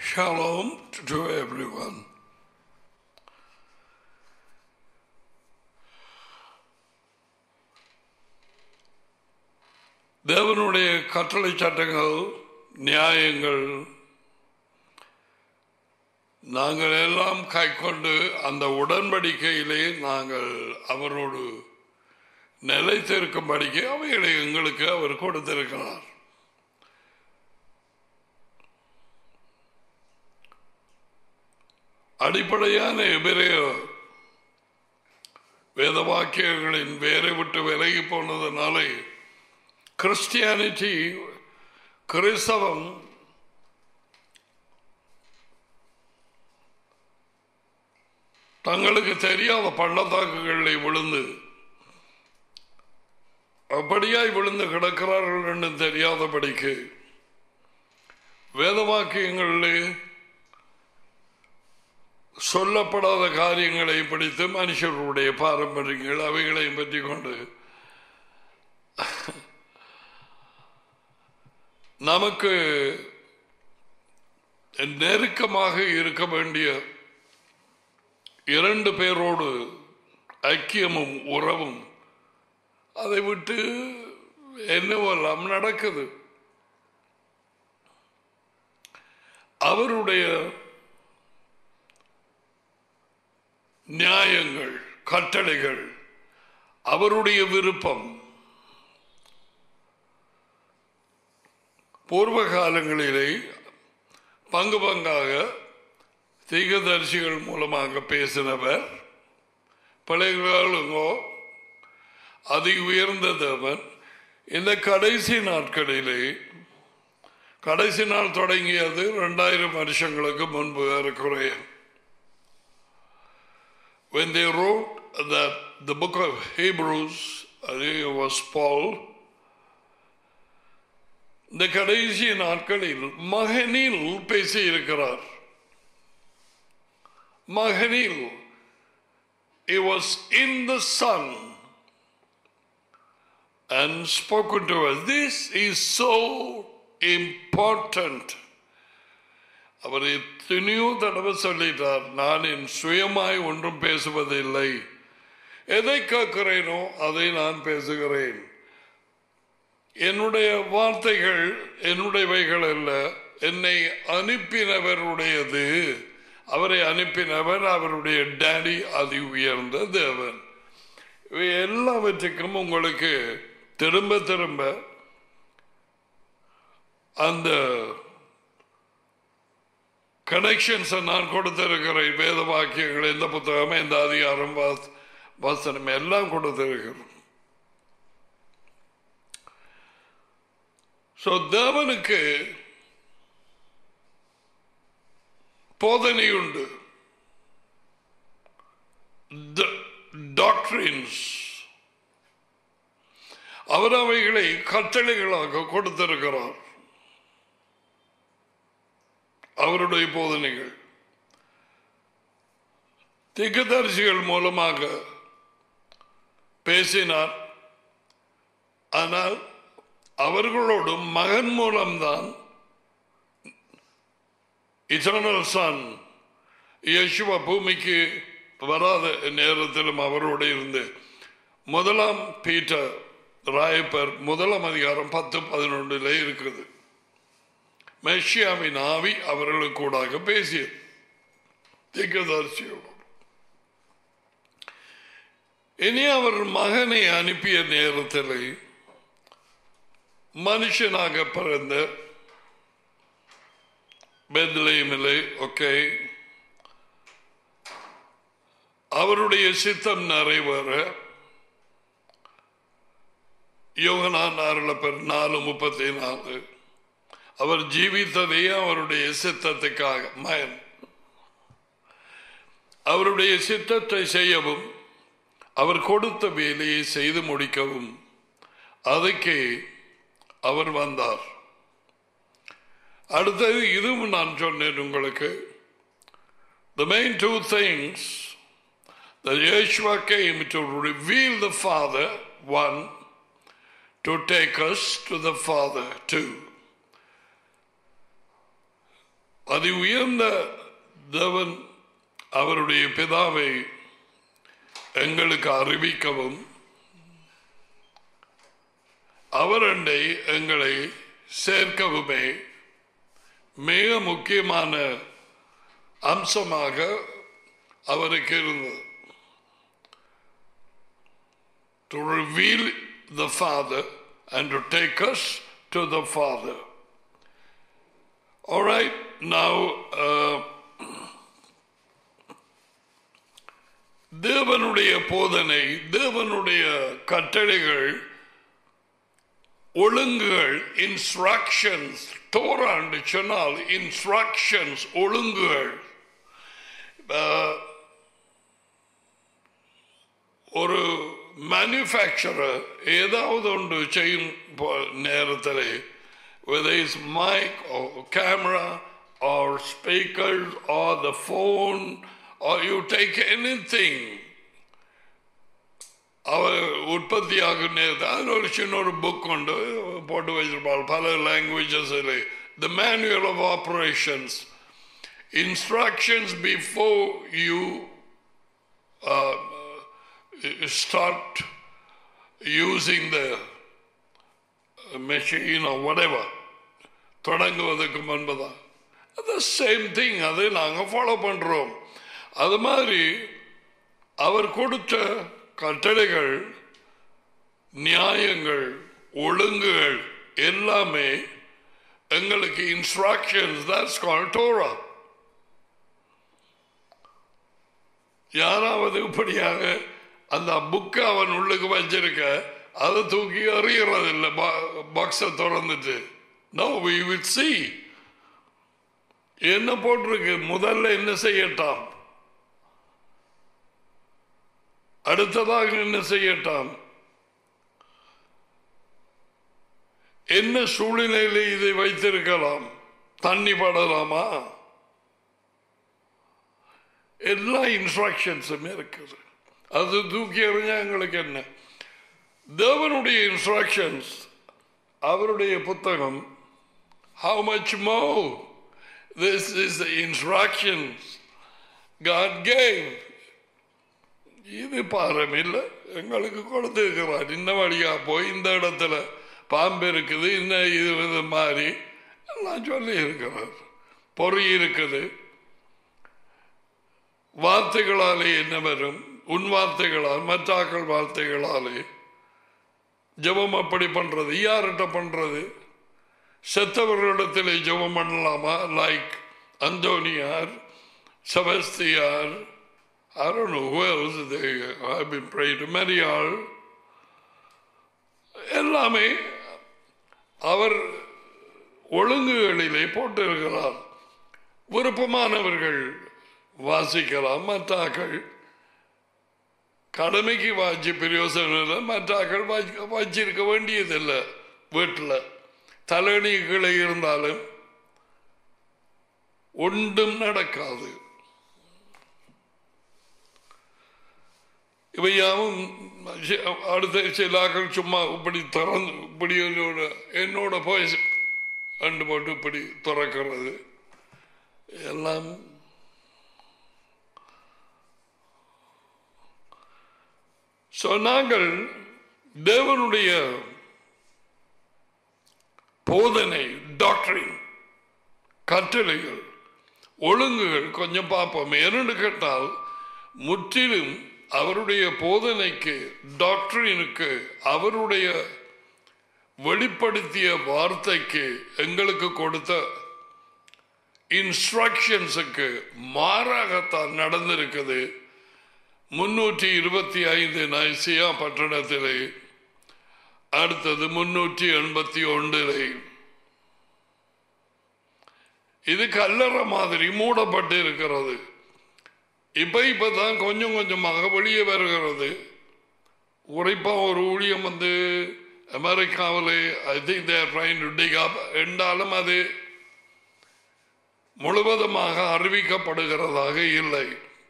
Shalom to everyone. தேவனுடைய கட்டளை சட்டங்கள் நியாயங்கள் நாங்கள் எல்லாம் கைக்கொண்டு அந்த உடன்படிக்கையிலே நாங்கள் அவரோடு நிலைத்திருக்கும்படிக்கு அவைகளை எங்களுக்கு அவர் கொடுத்திருக்கிறார் அடிப்படையான எபிரேய வேத வாக்கியங்களின் வேரை விட்டு விலகி போனதுனாலே கிறிஸ்டியானிட்டி கிறிஸ்தவம் தங்களுக்கு தெரியாத பள்ளத்தாக்குகளில் விழுந்து அப்படியாய் விழுந்து கிடக்கிறார்கள் என்று தெரியாதபடிக்கு வேதவாக்கியங்களிலே சொல்லப்படாத காரியங்களை படித்து மனுஷர்களுடைய பாரம்பரியங்கள் அவைகளையும் பற்றி கொண்டு நமக்கு நெருக்கமாக இருக்க வேண்டிய இரண்டு பேரோடு ஐக்கியமும் உறவும் அதை விட்டு என்னவெல்லாம் நடக்குது அவருடைய நியாயங்கள் கட்டளைகள் அவருடைய விருப்பம் பூர்வ காலங்களிலே பங்கு பங்காக தீகதரிசிகள் மூலமாக பேசினவர் பிள்ளைகளுங்கோ அதி உயர்ந்த தேவன் இந்த கடைசி நாட்களிலே கடைசி நாள் தொடங்கியது ரெண்டாயிரம் வருஷங்களுக்கு முன்பு ஏறக்குறைய when they wrote that the book of Hebrews, I think it was Paul, இந்த கடைசி நாட்களில் மகனில் பேசி இருக்கிறார் மகனில் He was in the Son and spoken to us. This is so important. அவர் எத்தனையோ தடவை சொல்லிட்டார் நான் என் சுயமாய் ஒன்றும் பேசுவதில்லை எதை கேட்கிறேனோ அதை நான் பேசுகிறேன் என்னுடைய வார்த்தைகள் என்னுடையவைகள் அல்ல என்னை அனுப்பினவருடையது அவரை அனுப்பினவர் அவருடைய டேடி அதி உயர்ந்த தேவன் இவை எல்லாவற்றுக்கும் உங்களுக்கு திரும்ப திரும்ப அந்த கனெக்ஷன்ஸை நான் கொடுத்திருக்கிறேன் வேத வாக்கியங்கள் எந்த புத்தகம் எந்த அதிகாரம் வாஸ்- வசனம் எல்லாம் கொடுத்திருக்கிறோம் ஸோ தேவனுக்கு போதனை உண்டு டாக்டரின்ஸ் அவர் அவைகளை கட்டளைகளாக கொடுத்திருக்கிறார் அவருடைய போதனைகள் திகதரிசிகள் மூலமாக பேசினார் ஆனால் அவர்களோடு மகன் மூலம்தான் இட்டர்னல் சன் யேசுவ பூமிக்கு வராத நேரத்திலும் அவரோடு இருந்து முதலாம் பீட்டர் ராயப்பர் முதலாம் அதிகாரம் பத்து பதினொன்றில் இருக்குது மெஷியாவின் ஆவி அவர்களுக்கு கூடாக பேசியது திகதரிசியோடு இனி அவர் மகனை அனுப்பிய நேரத்தில் மனுஷனாக பிறந்த பெத்லேமிலே ஓகே அவருடைய சித்தம் நிறைவேற யோகனான் அருளப்பர் நாலு முப்பத்தி நாலு அவர் ஜீவித்ததே அவருடைய சித்தத்துக்காக மயன் அவருடைய சித்தத்தை செய்யவும் அவர் கொடுத்த வேலையை செய்து முடிக்கவும் அதுக்கு அவர் வந்தார் அடுத்தது இதுவும் நான் சொன்னேன் உங்களுக்கு The main two things that Yeshua came to reveal the Father, one, to take us to the Father, two. அதி உயர்ந்த தேவன் அவருடைய பிதாவை எங்களுக்கு அறிவிக்கவும் அவரண்டை எங்களை சேர்க்கவுமே மிக முக்கியமான அம்சமாக அவருக்கு இருந்தது to reveal the Father and to take us to the Father. All right, now, uh, தேவனுடைய போதனை தேவனுடைய கட்டளைகள் ஒழுங்குகள் இன்ஸ்ட்ரக்ஷன்ஸ் தோராண்டு சொன்னால் இன்ஸ்ட்ரக்ஷன்ஸ் ஒழுங்குகள் அஹ், ஒரு மேனுஃபேக்சரர் ஏதாவது ஒன்று செய்யும் போ- நேரத்தில் whether it's mic or camera or speakers or the phone or you take anything அவர் உற்பத்தியாகும் நேரத்தில் அதில் ஒரு சின்ன ஒரு புக் கொண்டு போட்டு வச்சிருப்பாள் பல லாங்குவேஜஸில் the manual of operations instructions before you start using the machine or whatever தொடங்குவதற்கு முன்பதான் அது சேம் திங் அதை நாங்கள் ஃபாலோ பண்ணுறோம் அது மாதிரி அவர் கொடுத்த கட்டளைகள் நியாயங்கள் ஒழுங்குகள் எல்லாமே எங்களுக்கு இன்ஸ்ட்ரக்ஷன்ஸ் தட்ஸ் கால் டோரா யாராவது இப்படியாக அந்த புக்கை அவன் உள்ளுக்கு வச்சிருக்க அதை தூக்கி எறியறது இல்லை பாக்ஸை திறந்துட்டு நோ வி வில் see என்ன போட்டிருக்கு முதல்ல என்ன செய்யட்டாம் அடுத்ததாக என்ன செய்யட்டாம் என்ன சூழ்நிலையில் இதை வைத்திருக்கலாம் தண்ணி படலாமா எல்லா இன்ஸ்ட்ரக்ஷன்ஸும் இருக்குது அது தூக்கி எறிஞ்சா எங்களுக்கு என்ன தேவனுடைய இன்ஸ்ட்ரக்ஷன்ஸ் அவருடைய புத்தகம் how much more this is the instructions God gave இது பாரம் இல்லை எங்களுக்கு கொடுத்துருக்கிறார் இந்த வழியா போய் இந்த இடத்துல பாம்பு இருக்குது இந்த இது இது மாதிரி எல்லாம் சொல்லி இருக்கிறார் பொறி இருக்குது வார்த்தைகளாலே என்ன வரும் உன் வார்த்தைகளால் மற்றாக்கள் வார்த்தைகளாலே ஜெபம் அப்படி பண்றது யார்கிட்ட பண்றது செத்தவர்களிடத்திலே ஜெபம் பண்ணலாமா லைக் அந்தோனியார் செபஸ்தியார் I don't know who else they have been praying to Marial. எல்லாமே அவர் ஒழுங்குகளிலே போட்டிருக்கிறார் விருப்பமானவர்கள் வாசிக்கலாம் மற்றாக்கள் கடமைக்கு வாசி பிரயோசனம் இல்லை மற்றாக்கள் வாசி- வாசிச்சிருக்க வேண்டியதில்லை வீட்டில் தலையணி கீழே இருந்தாலும் ஒன்றும் நடக்காது இவையாவும் சி- அடுத்த சிலாக்கள் சும்மா இப்படி திறந்து இப்படி என்னோட என்னோட போய் அண்டு போட்டு இப்படி திறக்கிறது எல்லாம் So, நாங்கள் தேவனுடைய போதனை டாக்டரின் கட்டளைகள் ஒழுங்குகள் கொஞ்சம் பார்ப்போம் என்னன்னு கேட்டால் முற்றிலும் அவருடைய போதனைக்கு டாக்டரினுக்கு அவருடைய வெளிப்படுத்திய வார்த்தைக்கு எங்களுக்கு கொடுத்த இன்ஸ்ட்ரக்ஷன்ஸுக்கு மாறாகத்தான் நடந்திருக்குது முன்னூற்றி இருபத்தி ஐந்து நைசியா பட்டணத்திலே அடுத்தது முன்னூற்றி எண்பத்தி ஒன்றிலே இது கல்லற மாதிரி மூடப்பட்டு இருக்கிறது இப்ப இப்பதான் கொஞ்சம் கொஞ்சமாக வெளியே வருகிறது உரைப்பா ஒரு ஊழியம் வந்து அமெரிக்காவில் I think they're trying to dig up என்றாலும் அது முழுவதுமாக அறிவிக்கப்படுகிறதாக இல்லை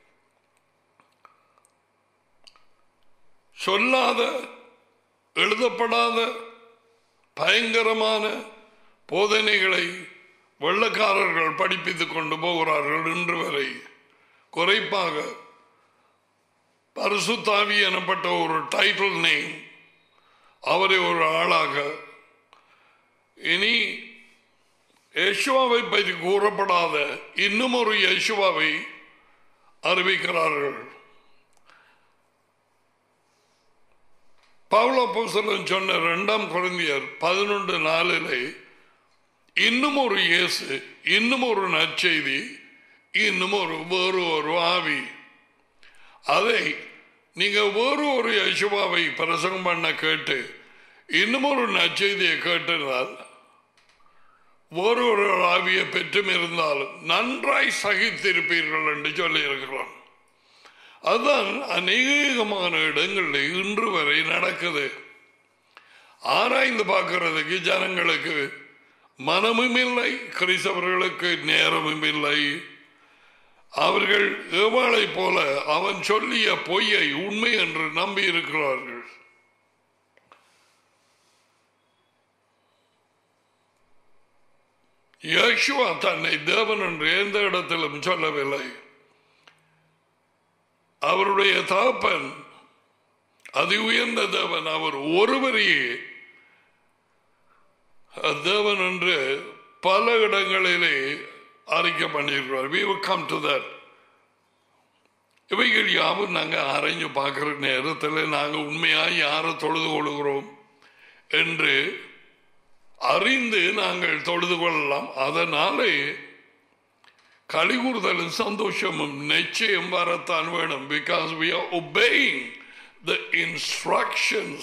சொல்லாத எழுதப்படாத பயங்கரமான போதனைகளை வெள்ளக்காரர்கள் படிப்பித்துக் கொண்டு போகிறார்கள் இன்று வரை குறைப்பாக பரிசுத்தாவி எனப்பட்ட ஒரு டைட்டில் நேம் அவரை ஒரு ஆளாக இனி யேசுவாவை பற்றி கூறப்படாத இன்னும் ஒரு யேசுவாவை அறிவிக்கிறார்கள் பவுல பூசலன் சொன்ன இரண்டாம் குழந்தையர் பதினொன்று நாளிலே இன்னும் ஒரு இயேசு இன்னும் ஒரு நற்செய்தி இன்னும் ஒரு வேறு ஒரு ஆவி அதை நீங்க வேறு ஒரு யசுவாவை பிரசங்கம் பண்ண கேட்டு இன்னும் ஒரு நற்செய்தியை கேட்டிருந்தால் வேறு ஒரு ஆவியை பெற்றும் இருந்தாலும் நன்றாய் சகித்திருப்பீர்கள் என்று சொல்லி இருக்கிறோம் அதுதான் அநேகமான இடங்களில் இன்று வரை நடக்குது ஆராய்ந்து பார்க்கறதுக்கு ஜனங்களுக்கு மனமும் இல்லை கிறிஸ்தவர்களுக்கு நேரமும் இல்லை அவர்கள் ஏவாளை போல அவன் சொல்லிய பொய்யை உண்மை என்று நம்பி இருக்கிறார்கள் யேசுவா தன்னை தேவன் என்று எந்த இடத்திலும் சொல்லவில்லை அவருடைய தகப்பன் அதி உயர்ந்த தேவன் அவர் ஒருவரையே தேவன் என்று பல இடங்களிலே அறிக்கை பண்ணியிருக்கிறார் we will come to that இவைகள் யாவும் நாங்கள் ஆராய்ஞ்சு பார்க்குற நேரத்தில் நாங்கள் உண்மையாக யாரை தொழுது கொள்கிறோம் என்று அறிந்து நாங்கள் தொழுது கொள்ளலாம் அதனாலே கலிகூறுதலும் சந்தோஷமும் நிச்சயம் வரத்தான் வேணும் because we are obeying the instructions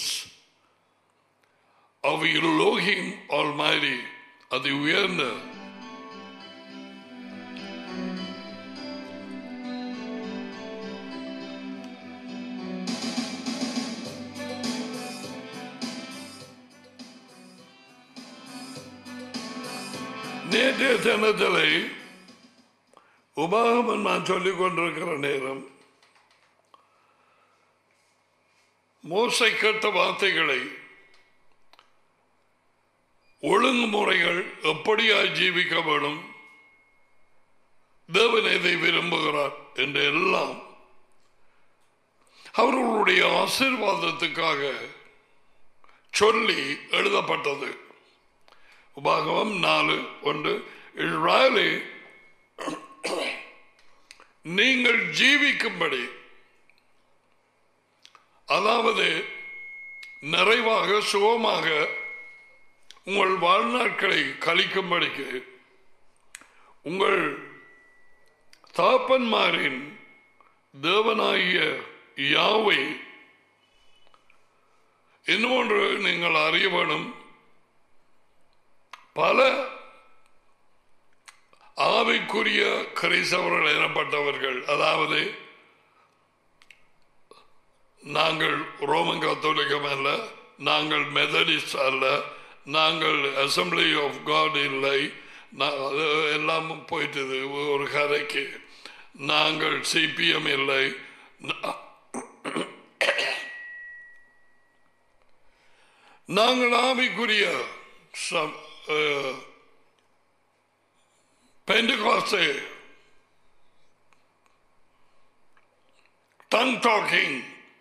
of Elohim Almighty அது உயர்ந்த நேற்றைய தினத்திலே உபாகமன் நான் சொல்லிக் கொண்டிருக்கிற நேரம் மோசை கேட்ட வார்த்தைகளை ஒழுங்குமுறைகள் எப்படியாய் ஜீவிக்க வேணும் தேவன் எதை விரும்புகிறார் என்று எல்லாம் அவர்களுடைய ஆசீர்வாதத்துக்காக சொல்லி எழுதப்பட்டது உபாகமம் நாலு ஒன்று இஸ்ராயலே நீங்கள் ஜீவிக்கும்படி அதாவது நிறைவாக சுகமாக உங்கள் வாழ்நாட்களை கழிக்கும்படிக்கு உங்கள் தாப்பன்மாரின் தேவனாகிய யாவை இன்னொன்று நீங்கள் அறிய வேணும் பல ஆவிக்குரிய கிரைசவர்கள் எனப்பட்டவர்கள் அதாவது நாங்கள் ரோமன் கத்தோலிக்கம் அல்ல நாங்கள் மெதடிஸ்ட் அல்ல நாங்கள் அசம்பிளி ஆஃப் காட் இல்லை நா- அது எல்லாம் போயிட்டது ஒரு கரைக்கு நாங்கள் சிபிஎம் இல்லை நா- நாங்கள் ஆவிக்குரிய சம்- அஹ், பெண்டகாஸ்தே டங் டாக்கிங்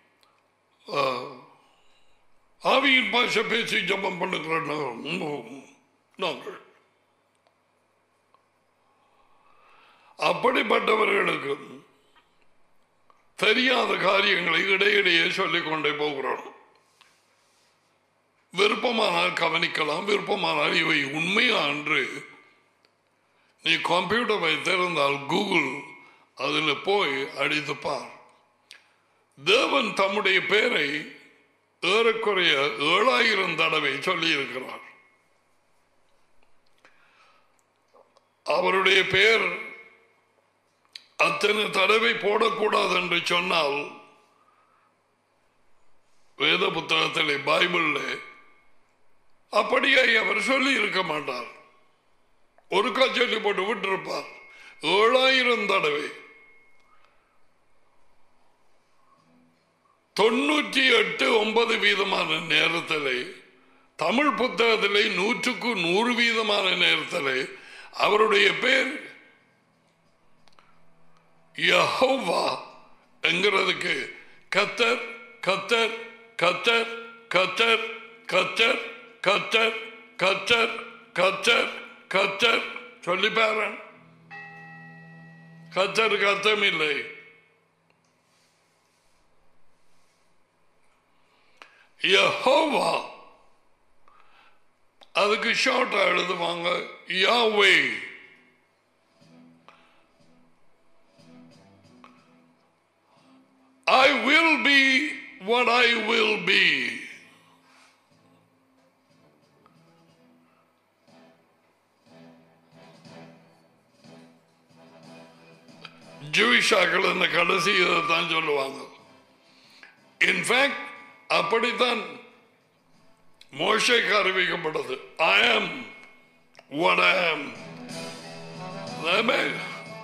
ஆவியின் பாஷை பேசி ஜபம் பண்ணுகிற நாங்கள் நாங்கள் அப்படிப்பட்டவர்களுக்கு தெரியாத காரியங்களை இடையிடையே சொல்லிக் கொண்டே போகிறோம் விருப்பமானால் கவனிக்கலாம் விருப்பமானால் இவை உண்மையா என்று நீ கம்ப்யூட்டர் வைத்திருந்தால் கூகுள் அதில் போய் அடித்து பார் தேவன் தம்முடைய பெயரை ஏறக்குறைய ஏழாயிரம் தடவை சொல்லியிருக்கிறார் அவருடைய பெயர் அத்தனை தடவை போடக்கூடாது என்று சொன்னால் வேத புத்தகத்திலே பைபிளில் அப்படியே அவர் சொல்லி இருக்க மாட்டார் ஒரு சொல்லி போட்டு விட்டிருப்பார் ஏழாயிரம் தடவை தொண்ணூற்றி எட்டு ஒன்பது வீதமான நேரத்திலே தமிழ் புத்தகத்திலே நூற்றுக்கு நூறு வீதமான நேரத்திலே அவருடைய பேர் யஹோவா என்கிறதுக்கு கத்தர் கத்தர் கத்தர் கத்தர் கத்தர் கத்தர் கத்தர் கத்தர் கத்தர் சொல்லி பாரு கத்தர் கத்தம் இல்லை யஹோவா அதுக்கு ஷார்ட்டா எழுதுவாங்க யாவே I will be what I will be. ஜூஷாக்கள் இந்த கடைசி இதைத்தான் சொல்லுவாங்க இன்ஃபேக்ட் அப்படித்தான் மோஷைக்கு அறிவிக்கப்பட்டது ஐ ஆம் what I am. Amen.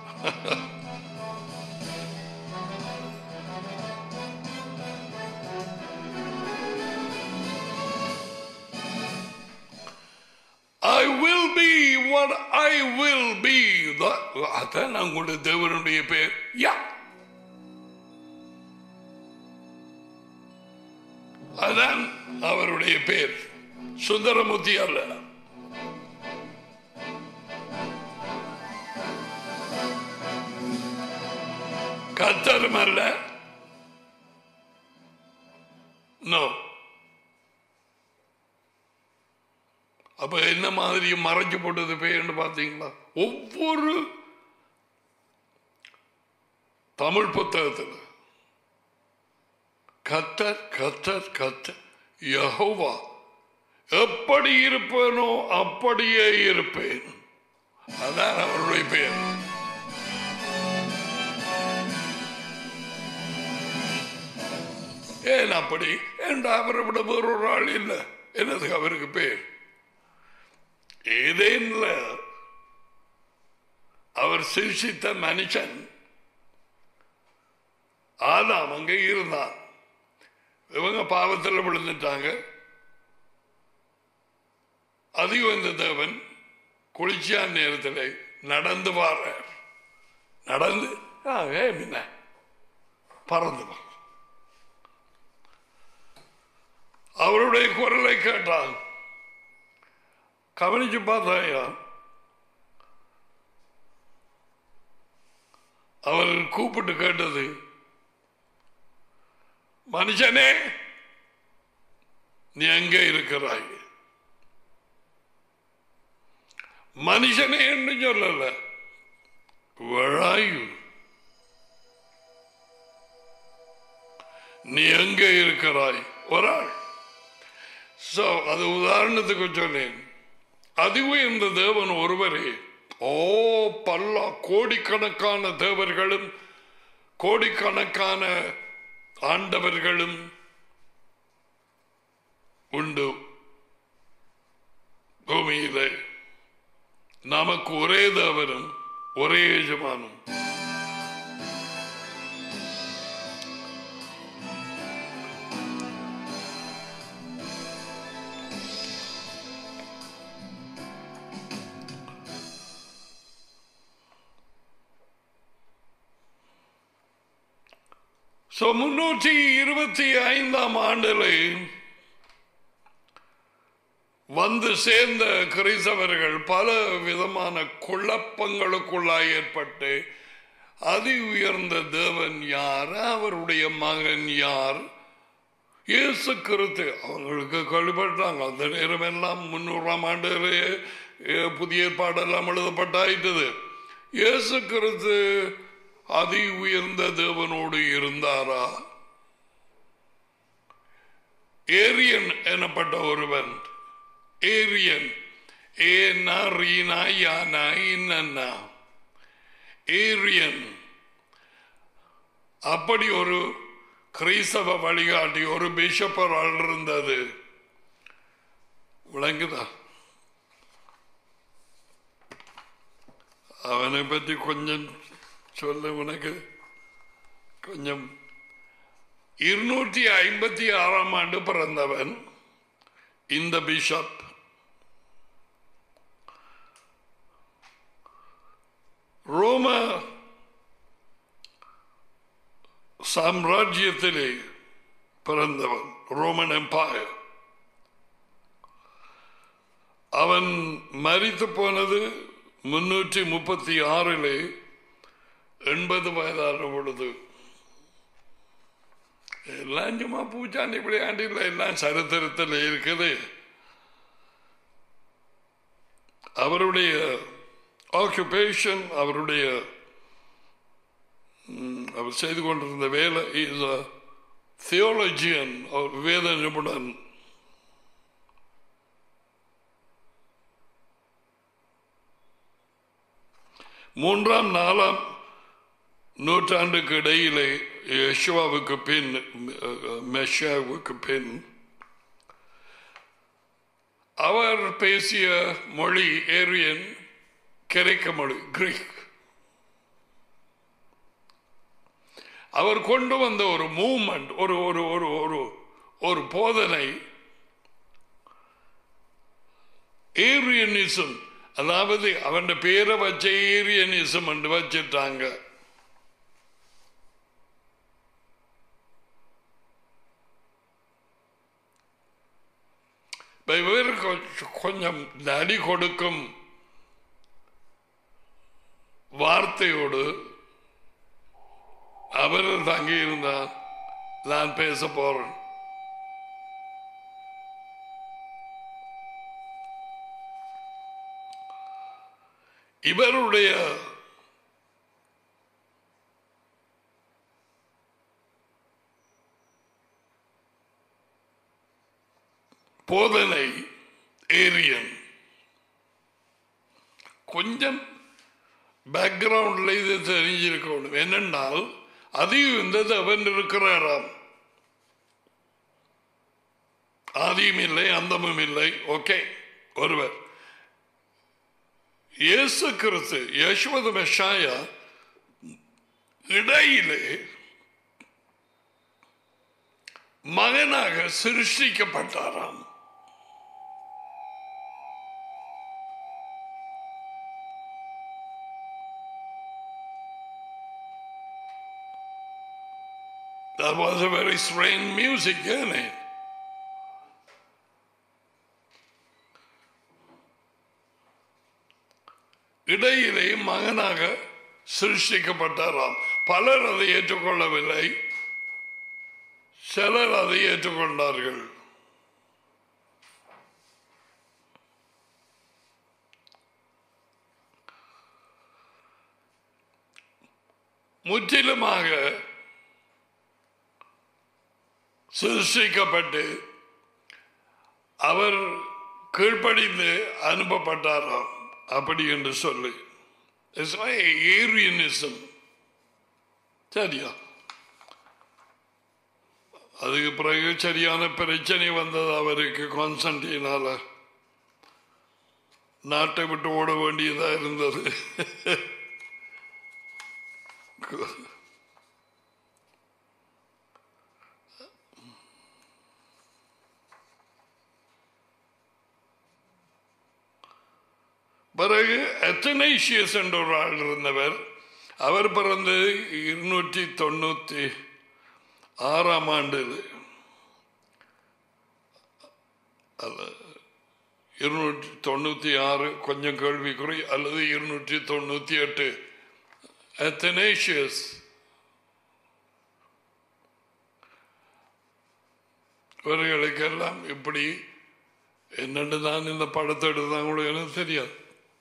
I will be what I will be. That- அதான் உங்களுடைய தேவனுடைய பேர் யா அதான் அவருடைய பேர் சுந்தரமூர்த்தி அல்ல கத்தரும் அல்ல நோ அப்ப என்ன மாதிரி மறைஞ்சு போட்டது பேருன்னு பார்த்தீங்களா ஒவ்வொரு தமிழ் புத்தகத்தில் கத்தர் கத்தர் கத்தர் யஹோவா எப்படி இருப்பேனோ அப்படியே இருப்பேன் அதான் அவருடைய பேர் ஏன் அப்படி ஏன் அவரை விட வேறொரு ஆள் இல்லை என்னதுக்கு அவருக்கு பேர் ஏதேன்ல அவர் சிருஷித்த மனுஷன் ஆதாம் அங்கே இருந்தான் இவங்க பாவத்தில் விழுந்துட்டாங்க அதிகம் இந்த தேவன் குளிர்ச்சியான நேரத்தில் நடந்து வாரார் நடந்து ஆ, ஏ மின்ன பறந்து வா. அவருடைய குரலை கேட்டான் கவனிச்சு பார்த்தாயா அவர் கூப்பிட்டு கேட்டது மனுஷனே நீ எங்கே இருக்கிறாய் மனுஷனே என்று சொல்லல வழாயு நீ எங்கே இருக்கிறாய் ஒரு ஆள் சோ அது உதாரணத்துக்கு சொன்னேன் அதுவே இந்த தேவன் ஒருவரே ஓ பல்ல கோடிக்கணக்கான தேவர்களும் கோடிக்கணக்கான ஆண்டவர்களும் உண்டு பூமியிலே நமக்கு ஒரே தேவனும் ஒரே எஜமானும் So, முன்னூற்றி இருபத்தி ஐந்தாம் ஆண்டில் வந்து சேர்ந்த கிறிஸ்தவர்கள் பல விதமான குழப்பங்களுக்குள்ளாய் ஏற்பட்டு அதி உயர்ந்த தேவன் யார் அவருடைய மகன் யார் இயேசு கிறிஸ்து அவங்களுக்கு கழிப்பட்டாங்க அந்த நேரம் எல்லாம் முன்னூறாம் ஆண்டிலே அஹ், புதிய ஏற்பாடெல்லாம் எழுதப்பட்டாயிட்டது இயேசு கிறிஸ்து அதி உயர்ந்த தேவனோடு இருந்தாரா ஏரியன் எனப்பட்ட ஒருவன் ஏரியன் ஏனா ரீனா யானா இன்னன்னா ஏரியன் அப்படி ஒரு கிறிஸ்தவ வழிகாட்டி ஒரு பிஷப்பர் ஆள் இருந்தது விளங்குதா அவனை பற்றி கொஞ்சம் சொல்ல உனக்கு கொஞ்சம் இருநூற்றி ஐம்பத்தி ஆறாம் ஆண்டு பிறந்தவன் இந்த பிஷப் ரோம சாம்ராஜ்யத்திலே பிறந்தவன் ரோமன் எம்பையர் அவன் மரித்து போனது முன்னூற்றி முப்பத்தி ஆறிலே எண்பது வயதான பொழுது எல்லாம் சும்மா பூச்சாண்டி விளையாண்டில் எல்லாம் சரித்திரத்தில் இருக்குது அவருடைய ஆக்குபேஷன் அவருடைய ம், அவர் செய்து கொண்டிருந்த வேலை இஸ் தியோலஜியன் வேத நிபுணன் மூன்றாம் நாலாம் நூற்றாண்டுக்கு இடையிலே யெஷுவாவுக்கு பின் மெஷாவுக்கு பின் அவர் பேசிய மொழி ஏரியன் கிரேக்க மொழி கிரீக் அவர் கொண்டு வந்த ஒரு மூவ்மெண்ட் ஒரு ஒரு ஒரு ஒரு ஒரு போதனை ஏரியனிசம் அதாவது அவன் பேரை வச்ச ஏரியனிசம் என்று வச்சிட்டாங்க இப்ப இவர் கொஞ்சம் கொஞ்சம் நடி கொடுக்கும் வார்த்தையோடு அவர் தங்கி இருந்தார் நான் பேச போறேன் இவருடைய போதனை ஏரியன் கொஞ்சம் பேக்ரவுண்ட்ல இது தெரிஞ்சிருக்கணும் என்னென்னால் அதிகம் இருந்தது அவன் இருக்கிறாராம் ஆதியும் இல்லை அந்தமும் இல்லை ஓகே ஒருவர் இயேசு கிறிஸ்து யசுவத மெஷாயா இடையிலே மகனாக சிருஷ்டிக்கப்பட்டாராம் That was a very strange music, isn't it? இடையிலே மகனாக சிருஷ்டிக்கப்பட்டாராம் பலர் அதை ஏற்றுக்கொள்ளவில்லை சிலர் அதை ஏற்றுக்கொண்டார்கள் முற்றிலுமாக சிருஷ்டிக்கப்பட்டு அவர் கீழ்ப்படிந்து அனுப்பப்பட்டாராம் அப்படி என்று சொல்லி ஏரியனிசம் சரியா அதுக்கு பிறகு சரியான பிரச்சனை வந்தது அவருக்கு கான்ஸ்டன்டினால நாட்டை விட்டு ஓட வேண்டியதா இருந்தது பிறகு எத்தனைஷியஸ் என்ற ஒரு ஆள் இருந்தவர் அவர் பிறந்தது இருநூற்றி தொண்ணூத்தி ஆறாம் ஆண்டில் இருநூற்றி தொண்ணூத்தி ஆறு கொஞ்சம் கேள்விக்குறி அல்லது இருநூற்றி தொண்ணூத்தி எட்டு எத்தனேஷியஸ் இவர்களுக்கெல்லாம் இப்படி என்னென்னு தான் இந்த படத்தை எடுத்தாங்க கூட எனக்கு தெரியாது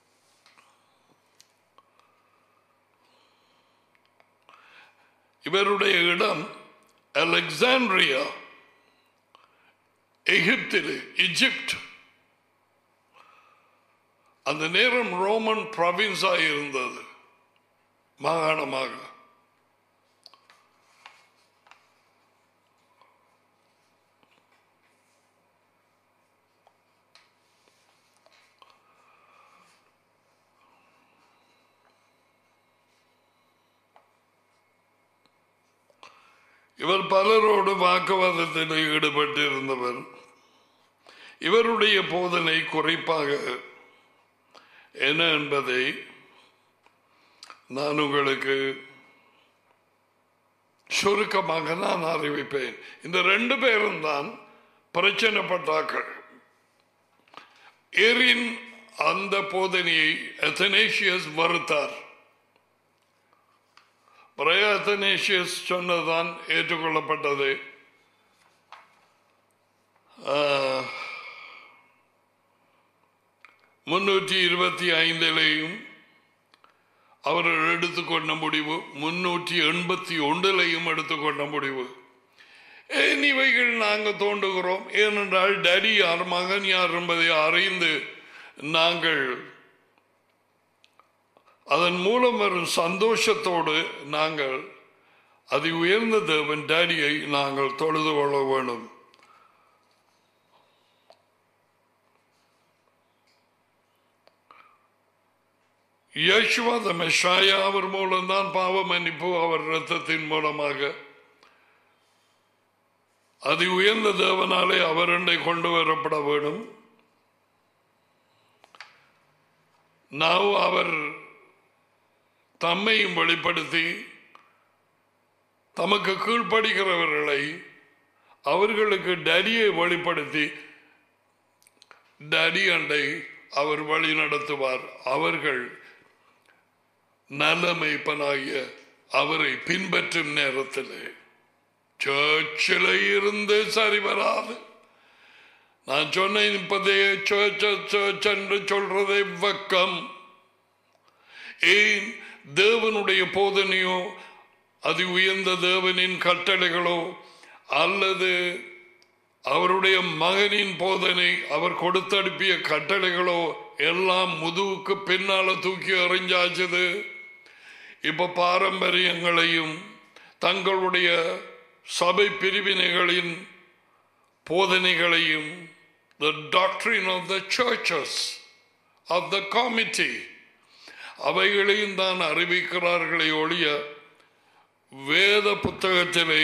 இவருடைய இடம் அலெக்சாண்ட்ரியா எகிப்தில் இஜிப்ட் அந்த நேரம் ரோமன் ப்ராவின்ஸாக இருந்தது மாகாணமாக இவர் பலரோடு வாக்குவாதத்தில் ஈடுபட்டு இருந்தவர் இவருடைய போதனை குறைப்பாக என்ன என்பதை நான் உங்களுக்கு சுருக்கமாக நான் அறிவிப்பேன் இந்த ரெண்டு பேரும் தான் பிரச்சனைப்பட்டாக்கள் எரின் அந்த போதனையை அத்தனேஷியஸ் வருத்தார் பிறகு அத்தனேஷியஸ் சொன்னதுதான் ஏற்றுக்கொள்ளப்பட்டது ஆஹ், முன்னூற்றி இருபத்தி ஐந்திலையும் அவர்கள் எடுத்துக்கொண்ட முடிவு முன்னூற்றி எண்பத்தி ஒன்றிலையும் எடுத்துக்கொண்ட முடிவு ஏன் இவைகள் நாங்கள் தோண்டுகிறோம் ஏனென்றால் டடி யார் மகன் யார் என்பதை அறிந்து நாங்கள் அதன் மூலம் வரும் சந்தோஷத்தோடு நாங்கள் அதி உயர்ந்த தேவன் டேடியை நாங்கள் தொழுது கொள்ள வேண்டும் யேசுவா த மெஷாயா அவர் மூலம்தான் பாவ மன்னிப்பு அவர் இரத்தத்தின் மூலமாக அதி உயர்ந்த தேவனாலே அவர் என்னை கொண்டு வரப்பட வேண்டும் நாம் அவர் தம்மையும் வெளிப்படுத்தி தமக்கு கீழ்ப்படுகிறவர்களை அவர்களுக்கு டடியை வெளிப்படுத்தி டடி அண்டை அவர் வழி நடத்துவார் அவர்கள் நல்ல மெய்ப்பனாகிய அவரை பின்பற்றும் நேரத்திலே சர்ச்சில் இருந்து சரி வராது நான் சொன்னேன் இப்பதே சர்ச் சர்ச் என்று சொல்றதே வெக்கம் ஏன் தேவனுடைய போதனையோ அதி உயர்ந்த தேவனின் கட்டளைகளோ அல்லது அவருடைய மகனின் போதனை அவர் கொடுத்தனுப்பிய கட்டளைகளோ எல்லாம் முதுகுக்கு பின்னால தூக்கி எறிஞ்சாச்சது இப்ப பாரம்பரியங்களையும் தங்களுடைய சபை பிரிவினைகளின் போதனைகளையும் the doctrine of the churches of the committee அவைகளையும் தான் அறிவிக்கிறார்களே ஒழிய வேத புத்தகத்திலே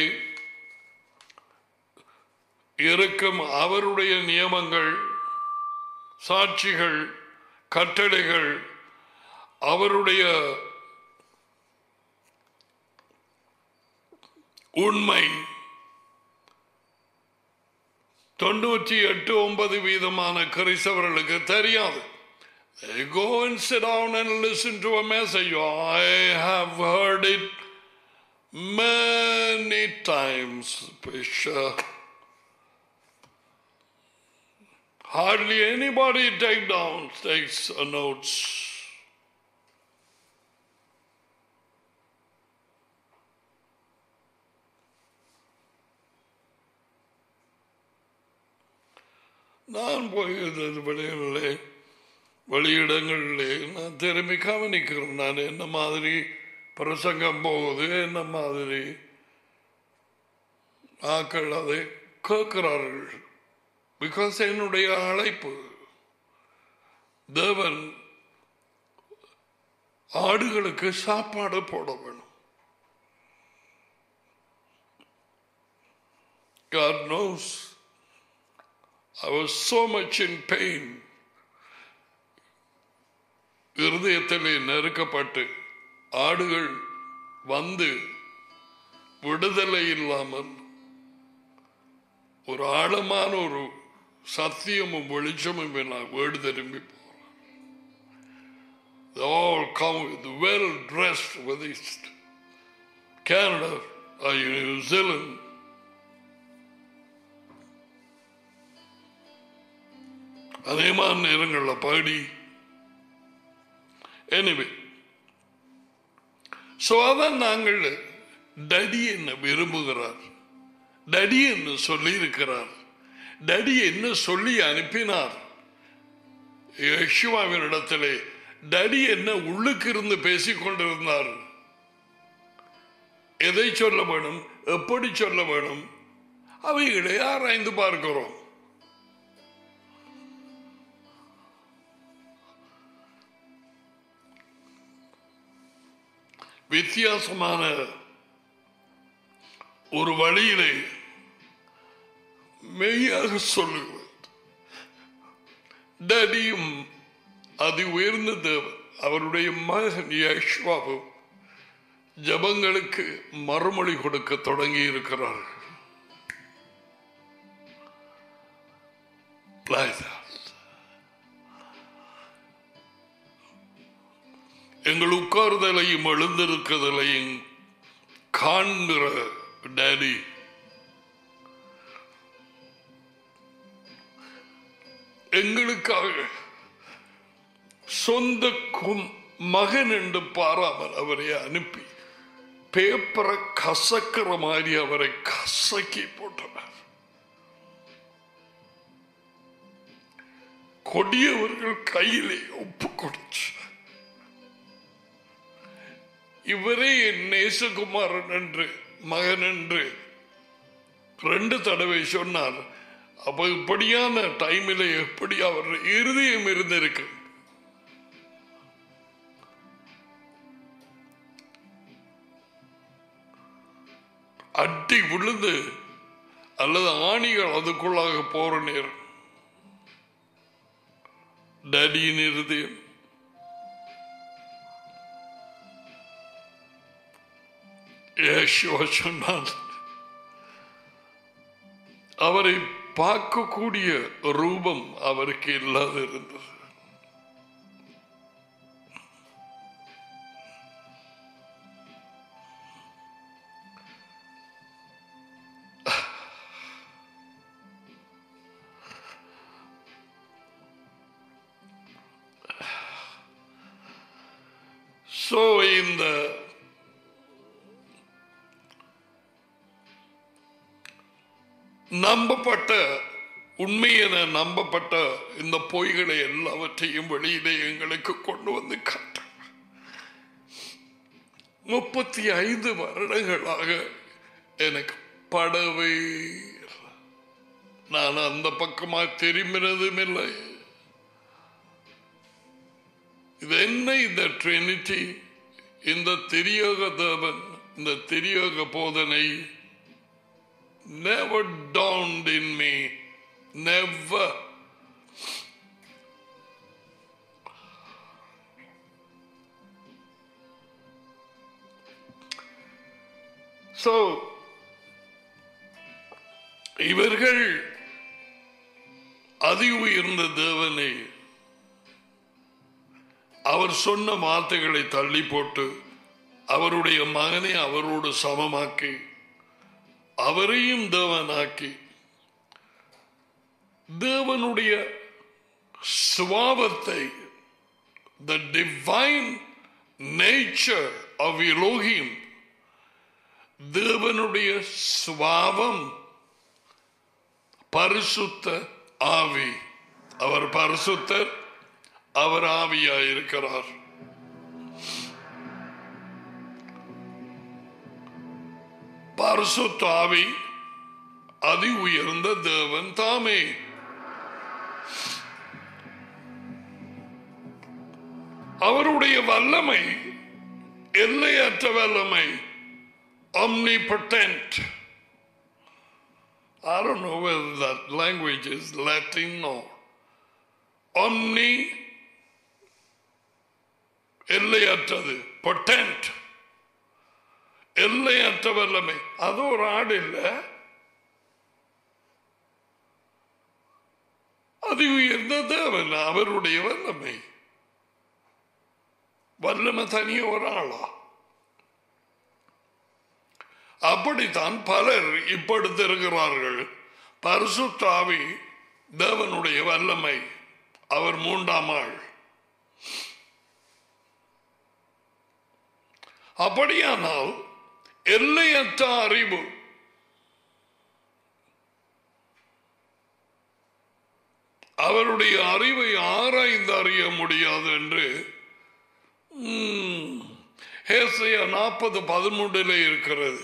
இருக்கும் அவருடைய நியமங்கள் சாட்சிகள் கட்டளைகள் அவருடைய உண்மை தொண்ணூற்றி எட்டு ஒன்பது வீதமான கிறிஸ்தவர்களுக்கு தெரியாது They go and sit down and listen to a message. I have heard it many times, Bishop. Hardly anybody take down takes a notes. நான் போயிருந்தது வெளியிலே வெளியிடங்களிலே நான் திரும்பி கவனிக்கிறேன் நான் என்ன மாதிரி பிரசங்கம் போகுது என்ன மாதிரி ஆக்கள் அதை கேட்கிறார்கள் பிகாஸ் என்னுடைய அழைப்பு தேவன் ஆடுகளுக்கு சாப்பாடு போட வேணும் God knows I was so much in pain. இருதயத்திலே நெருக்கப்பட்டு ஆடுகள் வந்து விடுதலை இல்லாமல் ஒரு ஆழமான ஒரு சத்தியமும் வெளிச்சமும் நான் வீடு திரும்பி போறேன் They all come with well dressed with East Canada or New Zealand. அதே மாதிரி நேரங்களில் பாடி எனிவே ஸோ அதான் நாங்கள் டடி என்ன விரும்புகிறார் டடி என்று சொல்லி இருக்கிறார் டடி என்ன சொல்லி அனுப்பினார் யேசுவாவினிடத்திலே டடி என்ன உள்ளுக்கு இருந்து பேசிக் கொண்டிருந்தார் எதை சொல்ல வேணும் எப்படி சொல்ல வேணும் அவைகளை ஆராய்ந்து பார்க்கிறோம் வித்தியாசமான ஒரு வழியிலே மெய்யாக சொல்லுகிறது டடியும் அதி உயர்ந்த தேவன் அவருடைய மகன் யேசுவாவும் ஜபங்களுக்கு மறுமொழி கொடுக்க தொடங்கி இருக்கிறார்கள் Like that. எங்கள் உட்கார்தலையும் எழுந்திருக்கிறதலையும் காண்கிற டேடி எங்களுக்காக சொந்த கும்- மகன் என்று பாராமல் அவரை அனுப்பி பேப்பரை கசக்கிற மாதிரி அவரை கசக்கி போட்டனர் கொடியவர்கள் கையிலே ஒப்பு கொடுத்து இவரே என் நேசகுமாரன் என்று மகன் என்று ரெண்டு தடவை சொன்னார் அப்ப இப்படியான டைமில் எப்படி அவர் இருதயம் இருந்திருக்கு அட்டி விழுந்து அல்லது ஆணிகள் அதுக்குள்ளாக போற நேரம் டேடியின் இருதயம் யேசுவா சொன்னான் அவரை பார்க்கக்கூடிய ரூபம் அவருக்கு இல்லாத இருந்தது So இந்த நம்பப்பட்ட உண்மை என நம்பப்பட்ட இந்த பொய்களை எல்லாவற்றையும் வெளியிலே எங்களுக்கு கொண்டு வந்து காட்ட முப்பத்தி ஐந்து வருடங்களாக எனக்கு படவே இல்லை. நான் அந்த பக்கமா திரும்பினதும் இல்லை இது என்ன இந்த ட்ரினிட்டி இந்த திரியோக தேவன் இந்த திரியோக போதனை never dawned in me. Never. So, இவர்கள் அதி உயர்ந்த தேவனை அவர் சொன்ன வார்த்தைகளை தள்ளி போட்டு அவருடைய மகனை அவரோடு சமமாக்கி அவரையும் தேவனாக்கி தேவனுடைய சுவாபத்தை the divine nature of Elohim தேவனுடைய சுவாபம் பரிசுத்த ஆவி அவர் பரிசுத்தர் அவர் ஆவியாயிருக்கிறார் பரிசுத்த ஆவி அதி உயர்ந்த தேவன் தாமே அவருடைய வல்லமை எல்லையற்ற வல்லமை omnipotent. I don't know whether that language is Latin or omni எல்லையற்றது பொட்டன்ட் எல்லையற்ற வல்லமை அது ஒரு ஆடு இல்லை அது உயர்ந்த தேவன் அவருடைய வல்லமை வல்லமை தனிய ஒரு ஆளா அப்படித்தான் பலர் இப்படுத்திருக்கிறார்கள் பரிசுத்தாவி தேவனுடைய வல்லமை அவர் மூன்றாம் ஆள் அப்படியானால் எல்லையற்ற அறிவு அவருடைய அறிவை ஆராய்ந்து அறிய முடியாது என்று ம், ஏசாயா நாற்பது பதிமூன்றில் இருக்கிறது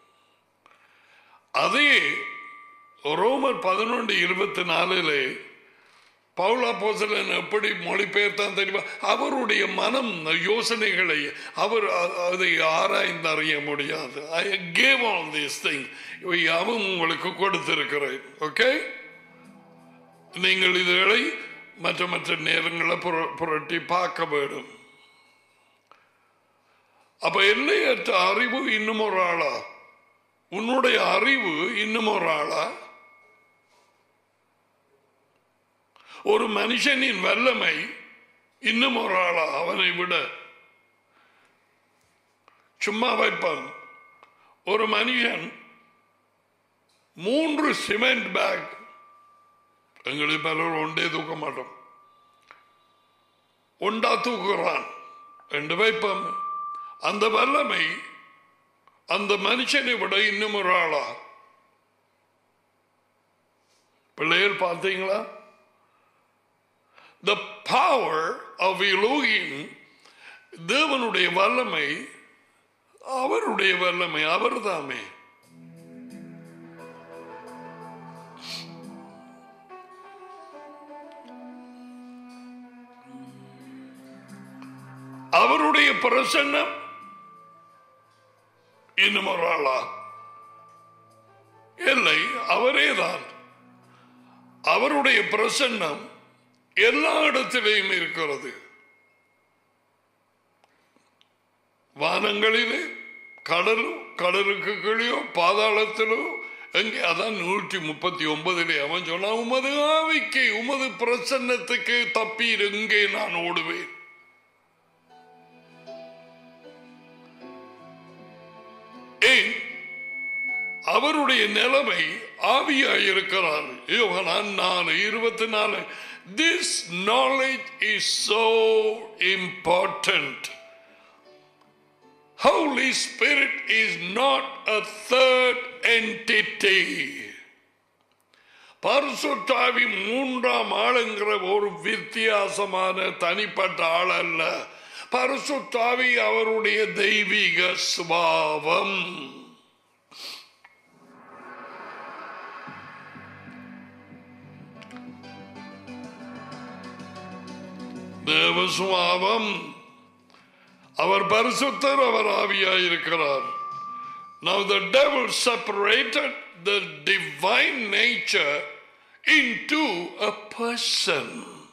அதே ரோமர் பதினொன்று இருபத்தி நாலிலே பவுலா போசலன் எப்படி மொழிபெயர்த்தான் தெரியுமா அவருடைய மனம் யோசனைகளை அவர் அ- அதை ஆராய்ந்து அறிய முடியாது I gave all this thing அவன் உங்களுக்கு கொடுத்திருக்கிறேன் ஓகே நீங்கள் இதுகளை மற்ற மற்ற நேரங்களை புர- புரட்டி பார்க்க வேண்டும் அப்ப எல்லையற்ற அறிவு இன்னும் ஒரு ஆளா உன்னுடைய அறிவு இன்னும் ஒரு ஆளா ஒரு மனுஷனின் வல்லமை இன்னும் ஒரு ஆளா அவனை விட சும்மா வைப்பான் ஒரு மனுஷன் மூன்று சிமெண்ட் பேக் எங்களுக்கு பலர் ஒன்றே தூக்க மாட்டோம் ஒண்டா தூக்குறான் ரெண்டு வைப்பம் அந்த வல்லமை அந்த மனுஷனை விட இன்னும் ஒரு ஆளா பிள்ளைகள் பார்த்தீங்களா த பவர் ஆஃப் Elohim தேவனுடைய வல்லமை அவருடைய வல்லமை அவர்தாமே அவருடைய பிரசன்னம் இன்னும் ஒரு ஆளா இல்லை அவரேதான் அவருடைய பிரசன்னம் எல்லா இடத்திலேயும் இருக்கிறது வானங்களிலே கடலும் கடலுக்கு கீழேயோ பாதாளத்திலோ எங்கே அதான் நூற்றி முப்பத்தி ஒன்பதிலே அவன் சொன்னான் உமது ஆவிக்கு உமது பிரசன்னத்துக்கு தப்பி எங்கே நான் ஓடுவேன் ஏன் அவருடைய நிலைமை ஆவியாயிருக்கிறார் யோகனான் நாலு இருபத்தி நாலு this knowledge is so important Holy Spirit is not a third entity. பரிசுத்தாவி மூன்றாம் ஆளுங்கிற ஒரு வித்தியாசமான தனிப்பட்ட ஆள் அல்ல பரிசுத்தாவி அவருடைய தெய்வீக சுபாவம் தேவ சுபாவம் அவர் பரிசுத்தர் அவர் ஆவியாயிருக்கிறார் Now the devil separated the divine nature into a person.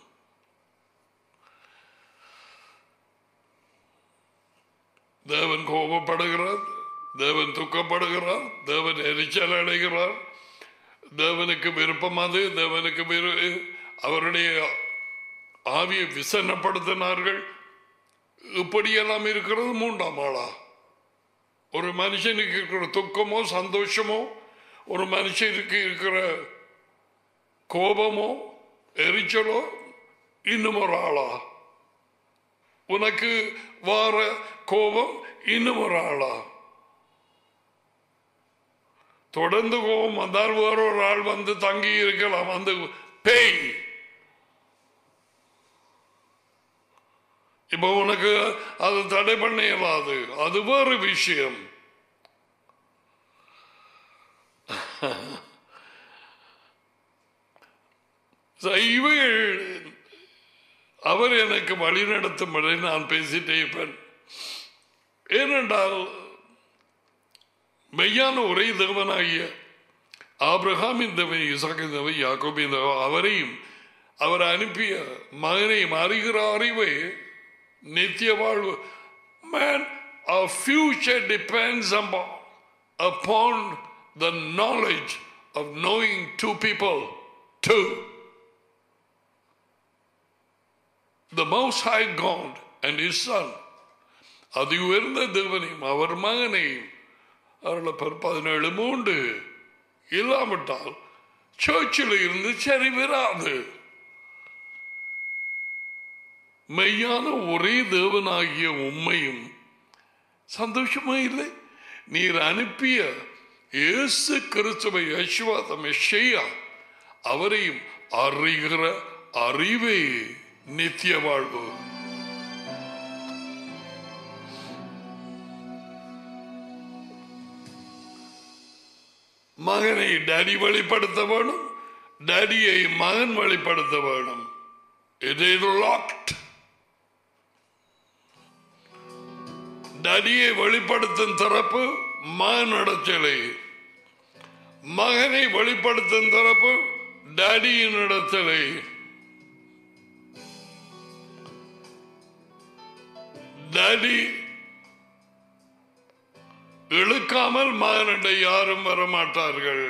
தேவன் கோபப்படுகிறார் தேவன் துக்கப்படுகிறார் தேவன் எரிச்சல் அடைகிறார் தேவனுக்கு விருப்பம் அது தேவனுக்கு விரு- அவருடைய ஆவியை விசனப்படுத்தினார்கள் இப்படியெல்லாம் இருக்கிறது மூன்றாம் ஆளா ஒரு மனுஷனுக்கு இருக்கிற துக்கமோ சந்தோஷமோ ஒரு மனுஷனுக்கு இருக்கிற கோபமோ எரிச்சலோ இன்னும் ஒரு ஆளா உனக்கு வார கோபம் இன்னும் ஒரு ஆளா தொடர்ந்து கோபம் வந்தால் வேற ஒரு ஆள் வந்து தங்கி இருக்கலாம் அந்த பேய் இப்ப உனக்கு அது தடை பண்ண இயலாது அது வேறு விஷயம் இவைகள் அவர் எனக்கு வழி நடத்தும்படி நான் பேசிட்டே இருப்பேன் ஏனென்றால் மெய்யான ஒரே தேவனாகிய ஆபிரகாமின் தேவன் இசாக்கின் தேவன் யாக்கோபின் தேவன் அவரையும் அவர் அனுப்பிய மகனையும் அறிகிற அறிவை நித்திய வாழ்வு man our future depends upon, upon the knowledge of knowing two people two the most high god and his son அது உயர்ந்த தேவனையும் அவர் மகனையும் அவர்களை பர் பதினேழு மூன்று இல்லாவிட்டால் சர்ச்சில் இருந்து சரி வராது மெய்யான ஒரே தேவனாகிய உண்மையும் சந்தோஷமா இல்லை நீர் அனுப்பிய இயேசு கிறிஸ்துவை யசுவாதம் மெஷையா அவரையும் அறிகிற அறிவே நித்திய வாழ்வு மகனை டேடி வழிப்படுத்த வேணும் டேடியை மகன் வழிப்படுத்த வேணும் இது லாக்ட் டடியை வெளிப்படுத்தும் தரப்பு மகனிடத்திலே மகனை வெளிப்படுத்தும் தரப்பு டடியின் இடத்திலே டடி இழுக்காமல் மகனிடை யாரும் வரமாட்டார்கள்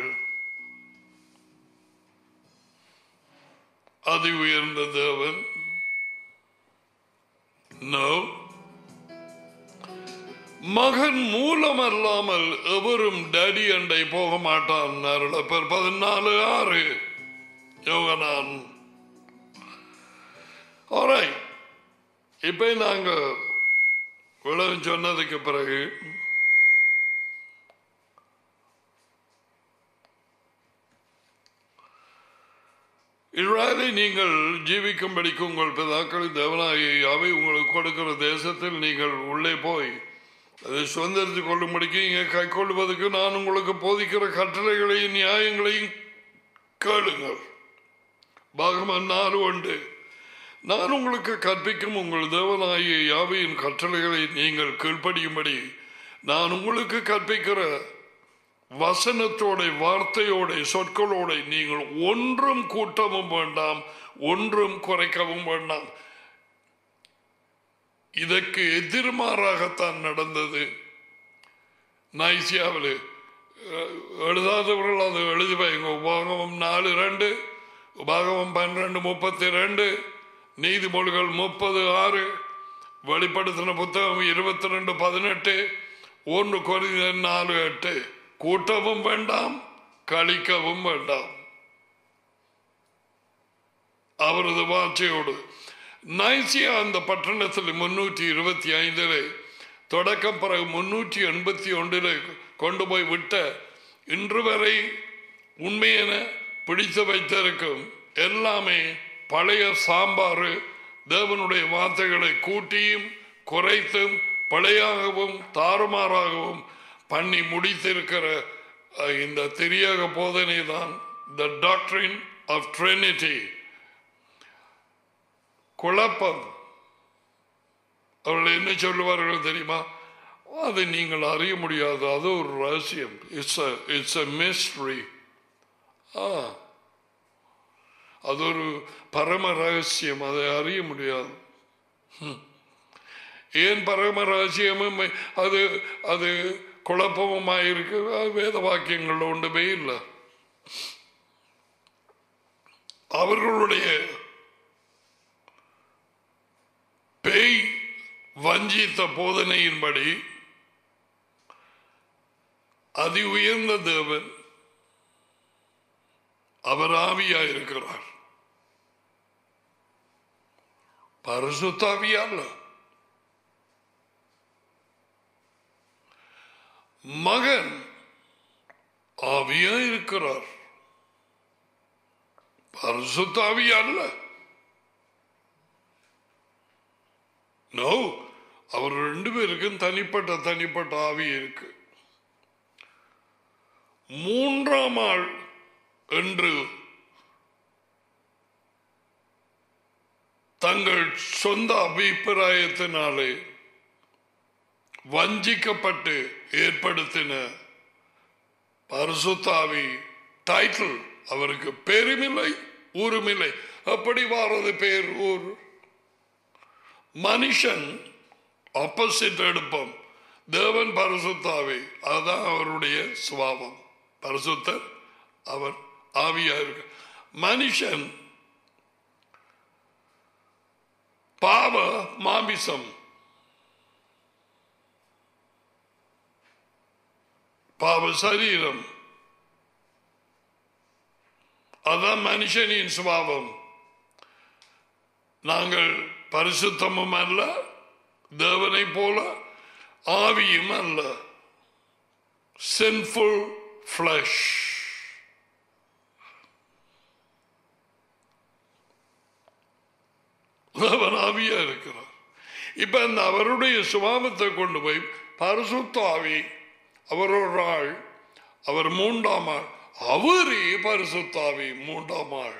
அதி உயர்ந்த தேவன் நோ மகன் மூலம் அல்லாமல் எவரும் டேடி அண்டை போக மாட்டான் அருளப்பர் பதினாலு ஆறு யோகனான் Alright. இப்ப நாங்க விளக்கம் சொன்னதுக்கு பிறகு இவ்வாறு நீங்கள் ஜீவிக்கும்படிக்கு உங்கள் பிதாக்கள் தேவனாகிய யாவை உங்களுக்கு கொடுக்கிற தேசத்தில் நீங்கள் உள்ளே போய் அதை சுதந்திரித்து கொள்ளும்படிக்கு இங்கே கை கொள்வதற்கு நான் உங்களுக்கு போதிக்கிற கட்டளைகளையும் நியாயங்களையும் கேளுங்கள் பாகமன் நாலு உண்டு நான் உங்களுக்கு கற்பிக்கும் உங்கள் தேவனாகிய யாவையின் கட்டளைகளை நீங்கள் கீழ்ப்படியும்படி நான் உங்களுக்கு கற்பிக்கிற வசனத்தோட வார்த்தையோட சொற்களோட நீங்கள் ஒன்றும் கூட்டவும் வேண்டாம் ஒன்றும் குறைக்கவும் வேண்டாம் இதற்கு எதிர்மாறாகத்தான் நடந்தது நைசியாவில் எழுதாதவர்கள் அது எழுதி வைங்க உபாகமம் நாலு ரெண்டு உபாகமம் பன்னிரெண்டு முப்பத்தி ரெண்டு நீதிமொழிகள் முப்பது ஆறு வெளிப்படுத்தின புத்தகம் இருபத்தி ரெண்டு பதினெட்டு ஒன்று குறைந்த நாலு எட்டு கூட்டவும் வேண்டாம் கழிக்கவும் வேண்டாம் அவரது வார்த்தையோடு நைசியா அந்த பட்டணத்தில் முன்னூற்றி இருபத்தி ஐந்தில் தொடக்கம் பிறகு முன்னூற்றி எண்பத்தி ஒன்றில் கொண்டு போய் விட்ட இன்று வரை உண்மையென பிடித்து வைத்திருக்கும் எல்லாமே பழைய சாம்பார் தேவனுடைய வார்த்தைகளை கூட்டியும் குறைத்தும் பழையாகவும் தாறுமாறாகவும் பண்ணி முடித்திருக்கிற அஹ், இந்த திரியாக போதனை தான் த டாக்டரின் ஆஃப் ட்ரினிட்டி குழப்பம் அவர்கள் என்ன சொல்லுவார்கள் தெரியுமா அது நீங்கள் அறிய முடியாது அது ஒரு ரகசியம் இட்ஸ் இட்ஸ் அ மிஸ்ட்ரி ஆ அது ஒரு பரம ரகசியம் அதை அறிய முடியாது ஹம். ஏன் பரம ரகசியமும் அது அது குழப்பமுமாக இருக்கு அது வேத வாக்கியங்கள் ஒன்றுமே இல்லை அவர்களுடைய பேய் வஞ்சித்த போதனையின்படி அதி உயர்ந்த தேவன் அவர் ஆவியாயிருக்கிறார் பரிசுத்தாவியா அல்ல மகன் ஆவியா இருக்கிறார் பரிசுத்தாவியா அல்ல நோ அவர் ரெண்டு பேருக்கும் தனிப்பட்ட தனிப்பட்ட ஆவி இருக்கு மூன்றாம் ஆள் என்று தங்கள் சொந்த அபிப்பிராயத்தினாலே வஞ்சிக்கப்பட்டு ஏற்படுத்தின பரிசுத்தாவி டைட்டில் அவருக்கு பெருமில்லை ஊருமில்லை அப்படி வாரது பேர் ஊர் மனுஷன் ஆப்போசிட் எடுப்போம் தேவன் பரிசுத்தாவி அதுதான் அவருடைய சுபாவம் பரிசுத்தர் அவர் ஆவியா இருக்கு மனுஷன் பாவ மாமிசம் பாவ சரீரம் அதான் மனுஷனின் சுபாவம் நாங்கள் பரிசுத்தமும் அல்ல தேவனை போல ஆவியும் அல்ல sinful flesh தேவன் ஆவியா இருக்கிறார் இப்ப அந்த அவருடைய சுபாவத்தை கொண்டு போய் பரிசுத்த ஆவி அவர் ஒரு ஆள் அவர் மூன்றாம் ஆள் அவரே பரிசுத்தாவி மூன்றாம் ஆள்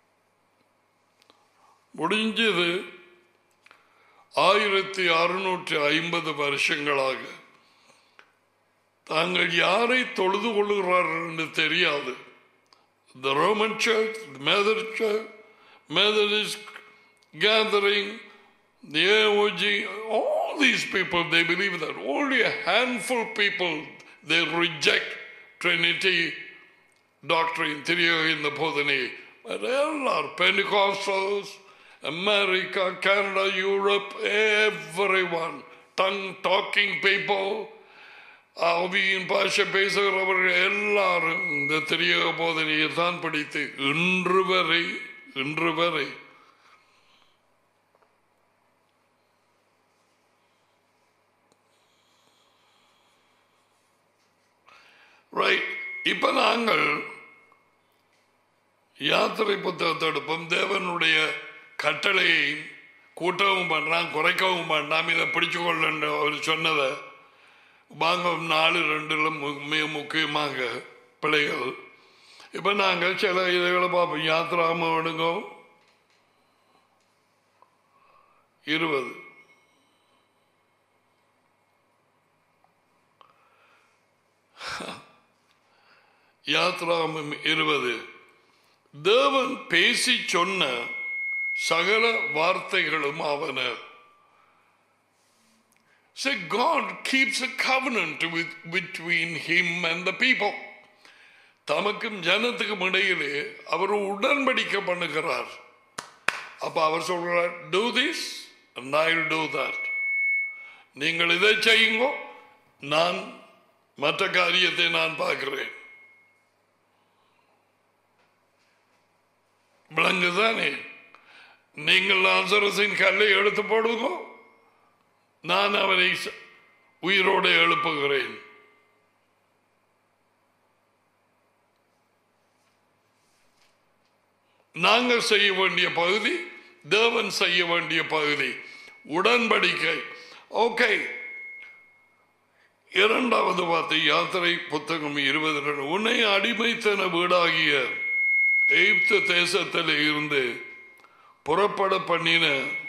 முடிஞ்சது ஆயிரத்தி அறுநூற்றி ஐம்பது வருஷங்களாக தாங்கள் யாரை தொழுது கொள்கிறார்கள் என்று தெரியாது the Roman Church, the Methodist Church, Methodist gathering, the AOG, all all these people, they believe that only a handful people, they reject Trinity doctrine, திரியக இந்த போதனை But எல்லாரும் Pentecostals, America, Canada, Europe, everyone, tongue talking people, ஆவியின் பாஷை பேசுகிறவர்கள் எல்லாரும் இந்த திரியக போதனையை தான் படித்து இன்று வரை இன்று வரை ரைட் இப்ப நாங்கள் யாத்திரை புத்தகத்தை எடுப்போம் தேவனுடைய கட்டளையை கூட்டவும் பண்ணாம் குறைக்கவும் பண்ணாம் இதை பிடிச்சு கொள்ளு அவர் சொன்னதை பாகம் நாலு ரெண்டுல மு- மிக முக்கியமாக பிள்ளைகள் இப்ப நாங்கள் சில இதுகளை பார்ப்போம் யாத்திராம விடுங்க இருபது யாத்ராமம் இருபது தேவன் பேசி சொன்ன சகல வார்த்தைகளும் ஆவன So God keeps a covenant with, between him and the people. தமக்கும் ஜனத்துக்கும் இடையிலே அவர் உடன்படிக்கை பண்ணுகிறார் அப்ப அவர் சொல்றார் do this and I will do that நீங்கள் இதை செய்யுங்கோ நான் மற்ற காரியத்தை நான் பார்க்கிறேன் விளங்குதானே நீங்கள் லாசரசின் கல்லை எடுத்து போடுங்க நான் அவனை ச- உயிரோடு எழுப்புகிறேன் நாங்கள் செய்ய வேண்டிய பகுதி தேவன் செய்ய வேண்டிய பகுதி உடன்படிக்கை ஓகே இரண்டாவது வார்த்தை யாத்திரை புத்தகம் இருபது ரெண்டு உன்னை அடிமைத்தன வீடாகிய எகிப்து தேசத்தில் இருந்து புறப்பட பண்ணின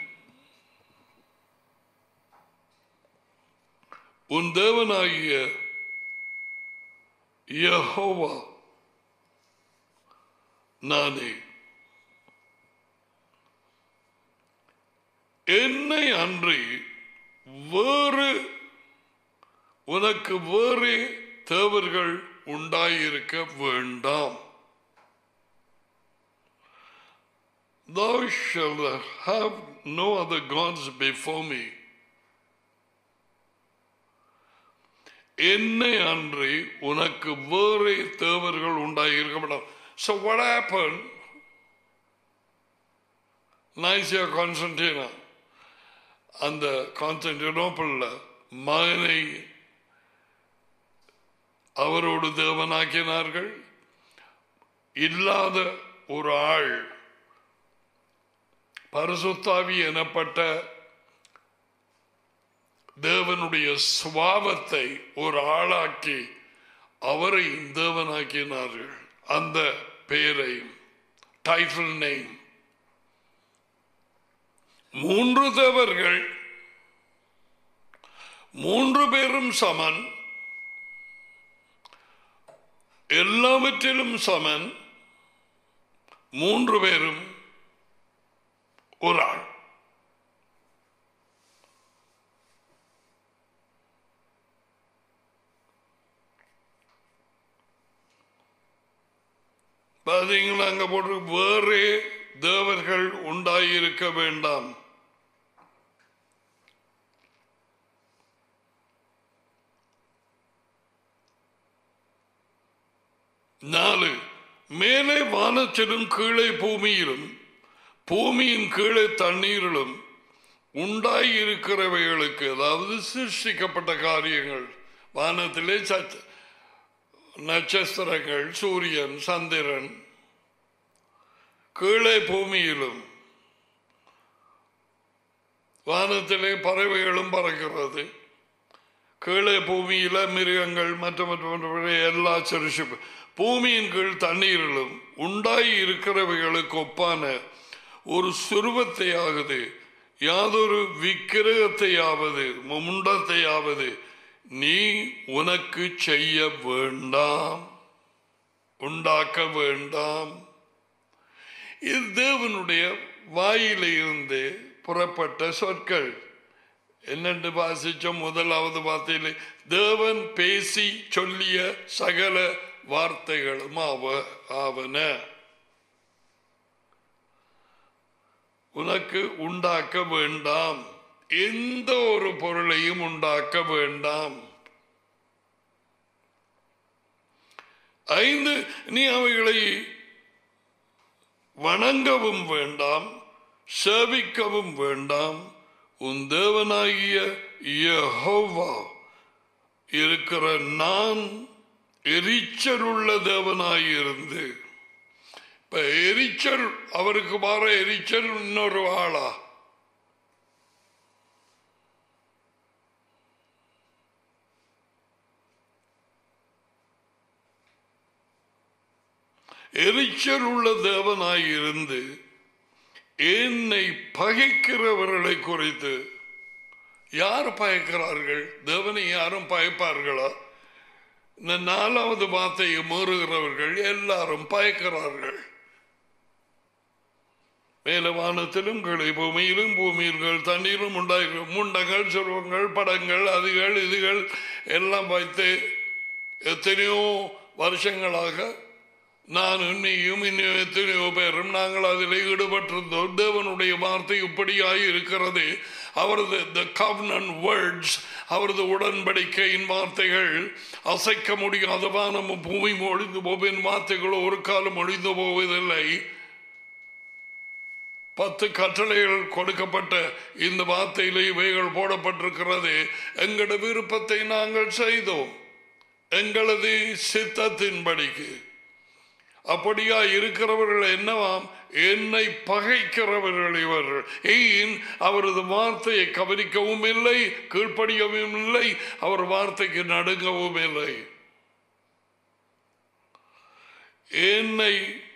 உன் தேவனாகிய யெகோவா நானே என்னை அன்றி வேறு உனக்கு வேறு தேவர்கள் உண்டாயிருக்க வேண்டாம் Thou shalt have no other gods before me. என்னை அன்றி உனக்கு வேறு தேவர்கள் உண்டாயிருக்க மாட்டான் So what happened? Nicaea Constantina அந்த கான்ஸ்டன்டினோப்பிள்ல மகனை அவரோடு தேவனாக்கினார்கள் இல்லாத ஒரு ஆள் பரிசுத்தாவி எனப்பட்ட தேவனுடைய சுவாவத்தை ஒரு ஆளாக்கி அவரை தேவனாக்கினார்கள் அந்த பெயரை டைட்டில் நேம் மூன்று தேவர்கள் மூன்று பேரும் சமன் எல்லாவற்றிலும் சமன் மூன்று பேரும் ஒரு ஆள் பாத்தீங்களா அங்க போட்டு வேறே தேவர்கள் உண்டாயிருக்க வேண்டாம் நாலு மேலே வானத்திலும் கீழே பூமியிலும் பூமியின் கீழே தண்ணீரிலும் உண்டாயிருக்கிறவைகளுக்கு அதாவது சிருஷ்டிக்கப்பட்ட காரியங்கள் வானத்திலே சச்ச நட்சத்திரங்கள் சூரியன் சந்திரன் கீழே பூமியிலும் வானத்திலே பறவைகளும் பறக்கிறது கீழே பூமியில மிருகங்கள் மற்ற மற்ற மற்ற எல்லா சிறுஷிப்பு பூமியின் கீழ் தண்ணீரிலும் உண்டாய் இருக்கிறவைகளுக்கு ஒப்பான ஒரு சுருவத்தையாவது யாதொரு விக்கிரகத்தையாவது முண்டத்தையாவது நீ உனக்கு செய்ய வேண்டாம் உண்டாக்க வேண்டாம் இது தேவனுடைய வாயிலிருந்து புறப்பட்ட சொற்கள் என்னென்று வாசிச்சோம் முதலாவது வார்த்தையிலே தேவன் பேசி சொல்லிய சகல வார்த்தைகளும் ஆவ ஆவன உனக்கு உண்டாக்க வேண்டாம் எந்த ஒரு பொருளையும் உண்டாக்க வேண்டாம் ஐந்து நீ அவைகளை வணங்கவும் வேண்டாம் சேவிக்கவும் வேண்டாம் உன் தேவனாகிய யெகோவா இருக்கிற நான் எரிச்சல் உள்ள தேவனாயிருந்து இப்ப எரிச்சல் அவருக்கு வர எரிச்சல் இன்னொரு ஆளா எரிச்சல் உள்ள தேவனாயிருந்து என்னை பகைக்கிறவர்களை குறித்து யார் பயக்கிறார்கள் தேவனை யாரும் பயப்பார்களா இந்த நாலாவது வார்த்தையை மீறுகிறவர்கள் எல்லாரும் பயக்கிறார்கள் மேல வானத்திலும் கீழே பூமியிலும் பூமியில்கள் தண்ணீரும் உண்டாகிற முண்டங்கள் சுருவங்கள் படங்கள் அதுகள் இதுகள் எல்லாம் வைத்து எத்தனையோ வருஷங்களாக நானும் நீயும் இன்னும் எத்தனையோ பேரும் நாங்கள் அதில் ஈடுபட்டிருந்தோம் தேவனுடைய வார்த்தை இப்படியாய் இருக்கிறது அவரது த கவர்னன் வேர்ட்ஸ் அவரது உடன்படிக்கையின் வார்த்தைகள் அசைக்க முடியாத வானமும் பூமி ஒழிந்து போவின் வார்த்தைகள் ஒரு காலம் ஒழிந்து போவதில்லை பத்து கட்டளைகள் கொடுக்கப்பட்ட இந்த வார்த்தையிலே இவைகள் போடப்பட்டிருக்கிறது எங்களோட விருப்பத்தை நாங்கள் செய்தோம் எங்களது சித்தத்தின்படிக்கு அப்படியா இருக்கிறவர்கள் என்னவாம் என்னை பகைக்கிறவர்கள் இவர்கள் ஏன் அவரது வார்த்தையை கவனிக்கவும் இல்லை கீழ்ப்படியவும் இல்லை அவர் வார்த்தைக்கு நடுங்கவும் இல்லை என்னை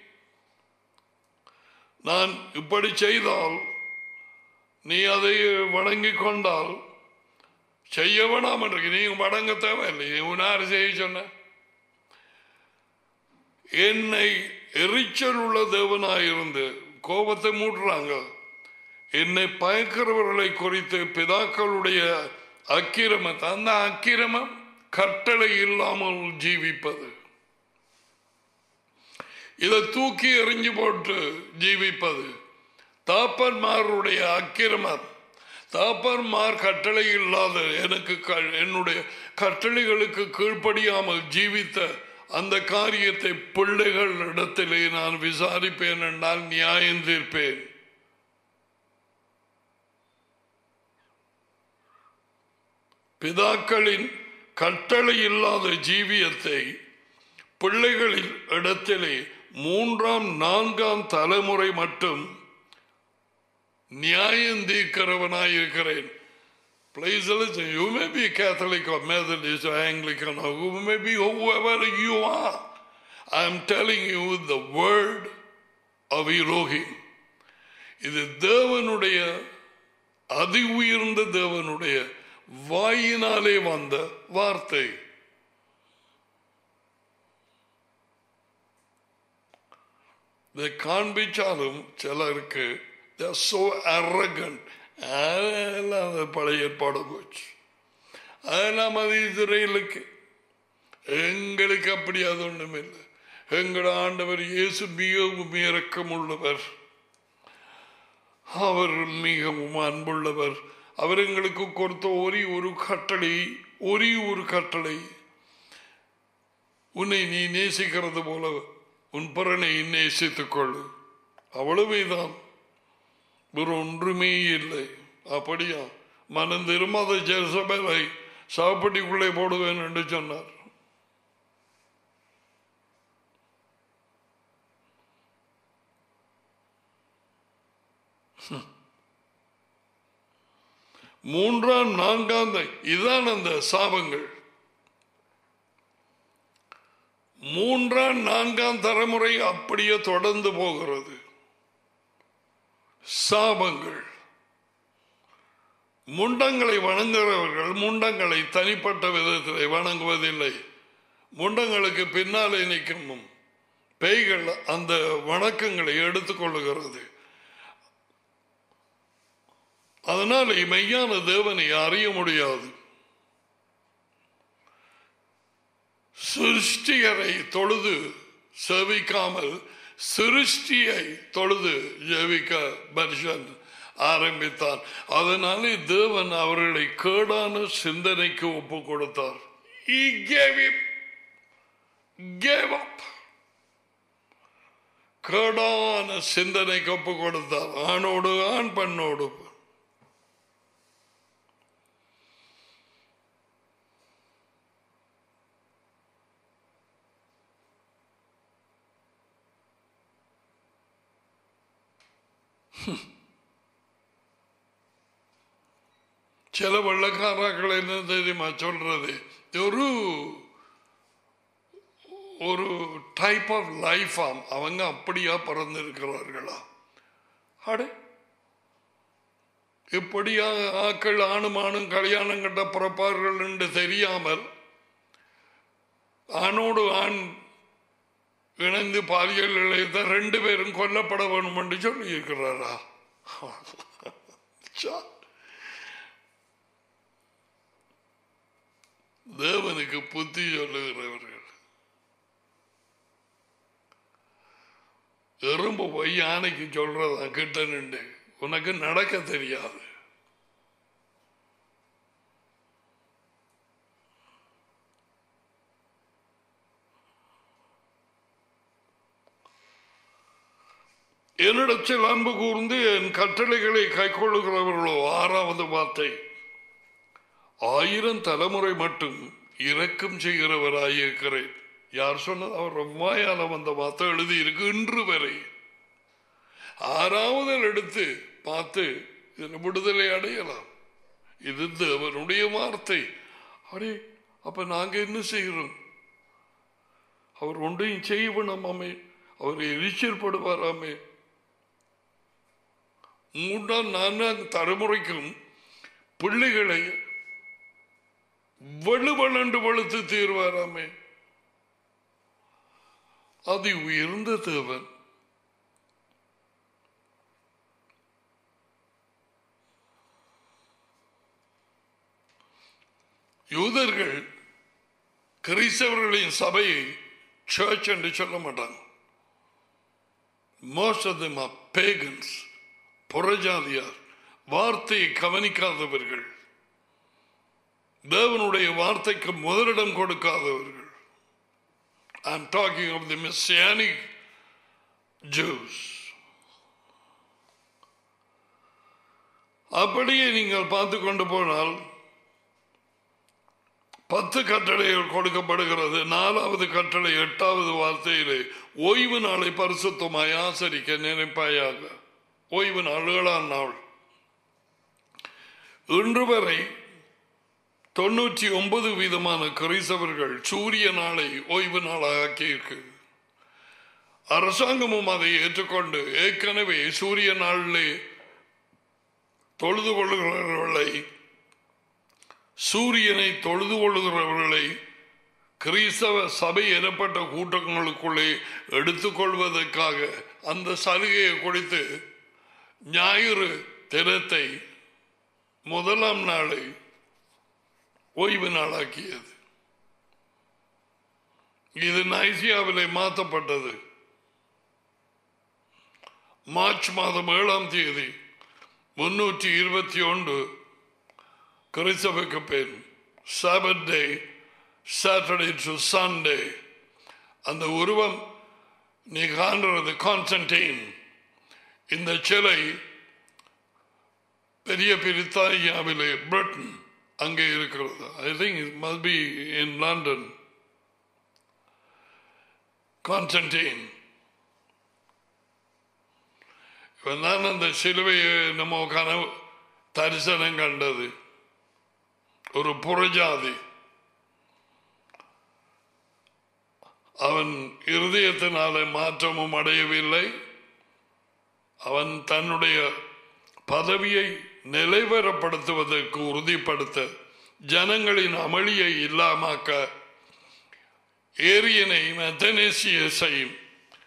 நான் இப்படி செய்தால் நீ அதை வணங்கிக் கொண்டால் செய்ய வேணாம் என்று நீ வணங்க தேவையில்லை உன்னார் செய்ய சொன்ன என்னை எரிச்சல் உள்ள தேவனாயிருந்து கோபத்தை மூட்டுறாங்க என்னை பயக்கிறவர்களை குறித்து பிதாக்களுடைய அக்கிரமத்தை அந்த அக்கிரமம் கட்டளை இல்லாமல் ஜீவிப்பது இதை தூக்கி எறிஞ்சு போட்டு ஜீவிப்பது தாப்பன்மாருடைய அக்கிரமம் தாப்பன்மார் கட்டளை இல்லாத எனக்கு க- என்னுடைய கட்டளைகளுக்கு கீழ்ப்படியாமல் ஜீவித்த அந்த காரியத்தை பிள்ளைகள் இடத்திலே நான் விசாரிப்பேன் என்றால் நியாயம் தீர்ப்பேன் பிதாக்களின் கட்டளை இல்லாத ஜீவியத்தை பிள்ளைகளின் இடத்திலே மூன்றாம் நான்காம் தலைமுறை மட்டும் நியாயம் தீர்க்கிறவனாயிருக்கிறேன் Please listen, you may be Catholic or Methodist or Anglican or who may be whoever you are. I'm telling you the word of Elohim. இது தேவனுடைய அதி உயர்ந்த தேவனுடைய வாயினாலே வந்த வார்த்தை இதை காண்பிச்சாலும் சிலருக்கு they are so arrogant அதெல்லாம் அந்த பழைய ஏற்பாடு போச்சு அதெல்லாம் அது இஸ்ரேலுக்கு எங்களுக்கு அப்படி அது ஒன்றும் இல்லை எங்கள் ஆண்டவர் இயேசு மிகவும் இரக்கம் உள்ளவர் அவர் மிகவும் அன்புள்ளவர் அவர் எங்களுக்கு கொடுத்த ஒரே ஒரு கட்டளை ஒரே ஒரு கட்டளை உன்னை நீ நேசிக்கிறது போல உன் பிறனை நேசித்துக் கொள்ளு அவ்வளவேதான் வேறு ஒன்றுமே இல்லை அப்படியா மனம் திரும்பாத ஜெருசபேலை சாப்பிட்டிக்குள்ளே போடுவேன் என்று சொன்னார் மூன்றாம் நான்காம் த- இதுதான் அந்த சாபங்கள் மூன்றாம் நான்காம் தலைமுறை அப்படியே தொடர்ந்து போகிறது சாபங்கள் முண்டங்களை வணங்குகிறவர்கள் முண்டங்களை தனிப்பட்ட விதத்தில் வணங்குவதில்லை முண்டங்களுக்கு பின்னாலே நிற்கும் பேய்கள் அந்த வணக்கங்களை எடுத்துக்கொள்ளுகிறது அதனால மெய்யான தேவனை அறிய முடியாது சிருஷ்டியரை தொழுது சேவிக்காமல் சிருஷ்டியை தொழுது ஜெபிக்க மனுஷன் ஆரம்பித்தான் அதனாலே தேவன் அவர்களை கேடான சிந்தனைக்கு ஒப்பு கொடுத்தார் He gave him, gave up. கேடான சிந்தனைக்கு ஒப்பு கொடுத்தார் ஆணோடு ஆண் பெண்ணோடு சில வெள்ளக்காரர்கள் என்ன தெரியுமா சொல்றது ஒரு ஒரு டைப் ஆஃப் லைஃப் ஆம் அவங்க அப்படியா பிறந்திருக்கிறார்களா அடே இப்படியா ஆக்கள் ஆணுமானும் கல்யாணம் கட்ட பிறப்பார்கள் என்று தெரியாமல் ஆணோடு ஆண் இணைந்து பாலியல் இழைத்த ரெண்டு பேரும் கொல்லப்பட வேணும் என்று சொல்லி இருக்கிறாரா தேவனுக்கு புத்தி சொல்லுகிறவர்கள் எறும்பு போய் யானைக்கு சொல்றதா கிட்ட நின்று உனக்கு நடக்க தெரியாது என்னிடத்தில் அன்பு கூர்ந்து என் கட்டளைகளை கைக்கொள்ளுகிறவர்களோ ஆறாவது வார்த்தை ஆயிரம் தலைமுறை மட்டும் இரக்கம் செய்கிறவராயிருக்கிறேன் யார் சொன்னது அவர் வாயால வந்த வார்த்தை எழுதி இருக்கு இன்று வரை ஆறாவது எடுத்து பார்த்து இதில் விடுதலை அடையலாம் இது தேவனுடைய வார்த்தை அடே அப்ப நாங்க என்ன செய்கிறோம் அவர் ஒன்றையும் செய்யணுமாமே அவர் எரிச்சல்படுவாராமே மூன்றாம் நான்காம் தலைமுறைக்கும் பிள்ளைகளை வலுவளண்டு வலுத்து தீர்வாராமே அது உயர்ந்த தேவன் யூதர்கள் கிறிஸ்தவர்களின் சபையை சர்ச் என்று சொல்ல மாட்டாங்க most of them are pagans புறஜாதியார் வார்த்தையை கவனிக்காதவர்கள் தேவனுடைய வார்த்தைக்கு முதலிடம் கொடுக்காதவர்கள் I am talking of the Messianic Jews அப்படியே நீங்கள் பார்த்து கொண்டு போனால் பத்து கட்டளைகள் கொடுக்கப்படுகிறது நாலாவது கட்டளை எட்டாவது வார்த்தையிலே ஓய்வு நாளை பரிசுத்தமாய் ஆசரிக்க நினைப்பாயாக ஓய்வு நாள் ஏழாம் நாள் இன்று வரை தொண்ணூற்றி ஒன்பது வீதமான கிறிஸ்தவர்கள் சூரிய நாளை ஓய்வு நாளாக ஆக்கியிருக்கு அரசாங்கமும் அதை ஏற்றுக்கொண்டு ஏற்கனவே சூரிய நாளிலே தொழுது கொள்ளுகிறவர்களை சூரியனை தொழுது கொள்ளுகிறவர்களை கிறிஸ்தவ சபை எனப்பட்ட கூட்டங்களுக்குள்ளே எடுத்துக்கொள்வதற்காக அந்த சலுகையை கொடுத்து ஞாயிறு தினத்தை முதலாம் நாளை ஓய்வு நாளாக்கியது இது நைசியாவிலே மாற்றப்பட்டது மார்ச் மாதம் ஏழாம் தேதி முன்னூற்றி இருபத்தி ஒன்று கிறிஸ்தவுக்கு பேர் Sabbath day Saturday to Sunday அந்த உருவம் நீ காண்றது கான்ஸ்டன்டைன் இந்த சிலை பெரிய பிரித்தானியாவிலே பிரிட்டன் அங்கே இருக்கிறது I think it must be in London Constantine இவன் தான் அந்த சிலுவையை நம்ம கனவு தரிசனம் கண்டது ஒரு புறஜாதி அவன் இருதயத்தினால மாற்றமும் அடையவில்லை அவன் தன்னுடைய பதவியை நிலைவரப்படுத்துவதற்கு உறுதிப்படுத்த ஜனங்களின் அமளியை இல்லாமாக்க ஏரியனை மெத்தனேசியஸையும்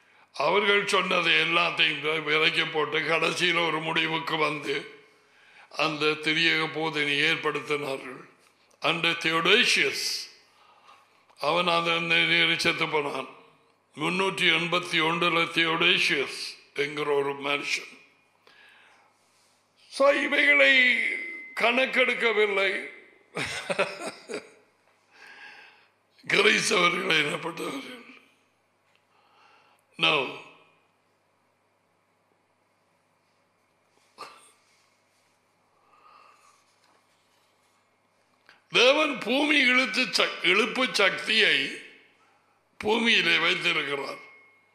அவர்கள் சொன்னதை எல்லாத்தையும் விலைக்கு போட்டு கடைசியில் ஒரு முடிவுக்கு வந்து அந்த திரியக போதனை ஏற்படுத்தினார்கள் அந்த தியோடேஷியஸ் அவன் அந்த செத்து போனான் முன்னூற்றி எண்பத்தி ஒன்றுல தியோடேஷியஸ் என்கிற ஒரு மனுஷன் So, இவைகளை கணக்கெடுக்கவில்லை கிரைசவர்கள் எனப்பட்டவர்கள் No. தேவன் பூமி இழுத்து சக்- இழுப்பு சக்தியை பூமியிலே வைத்திருக்கிறார்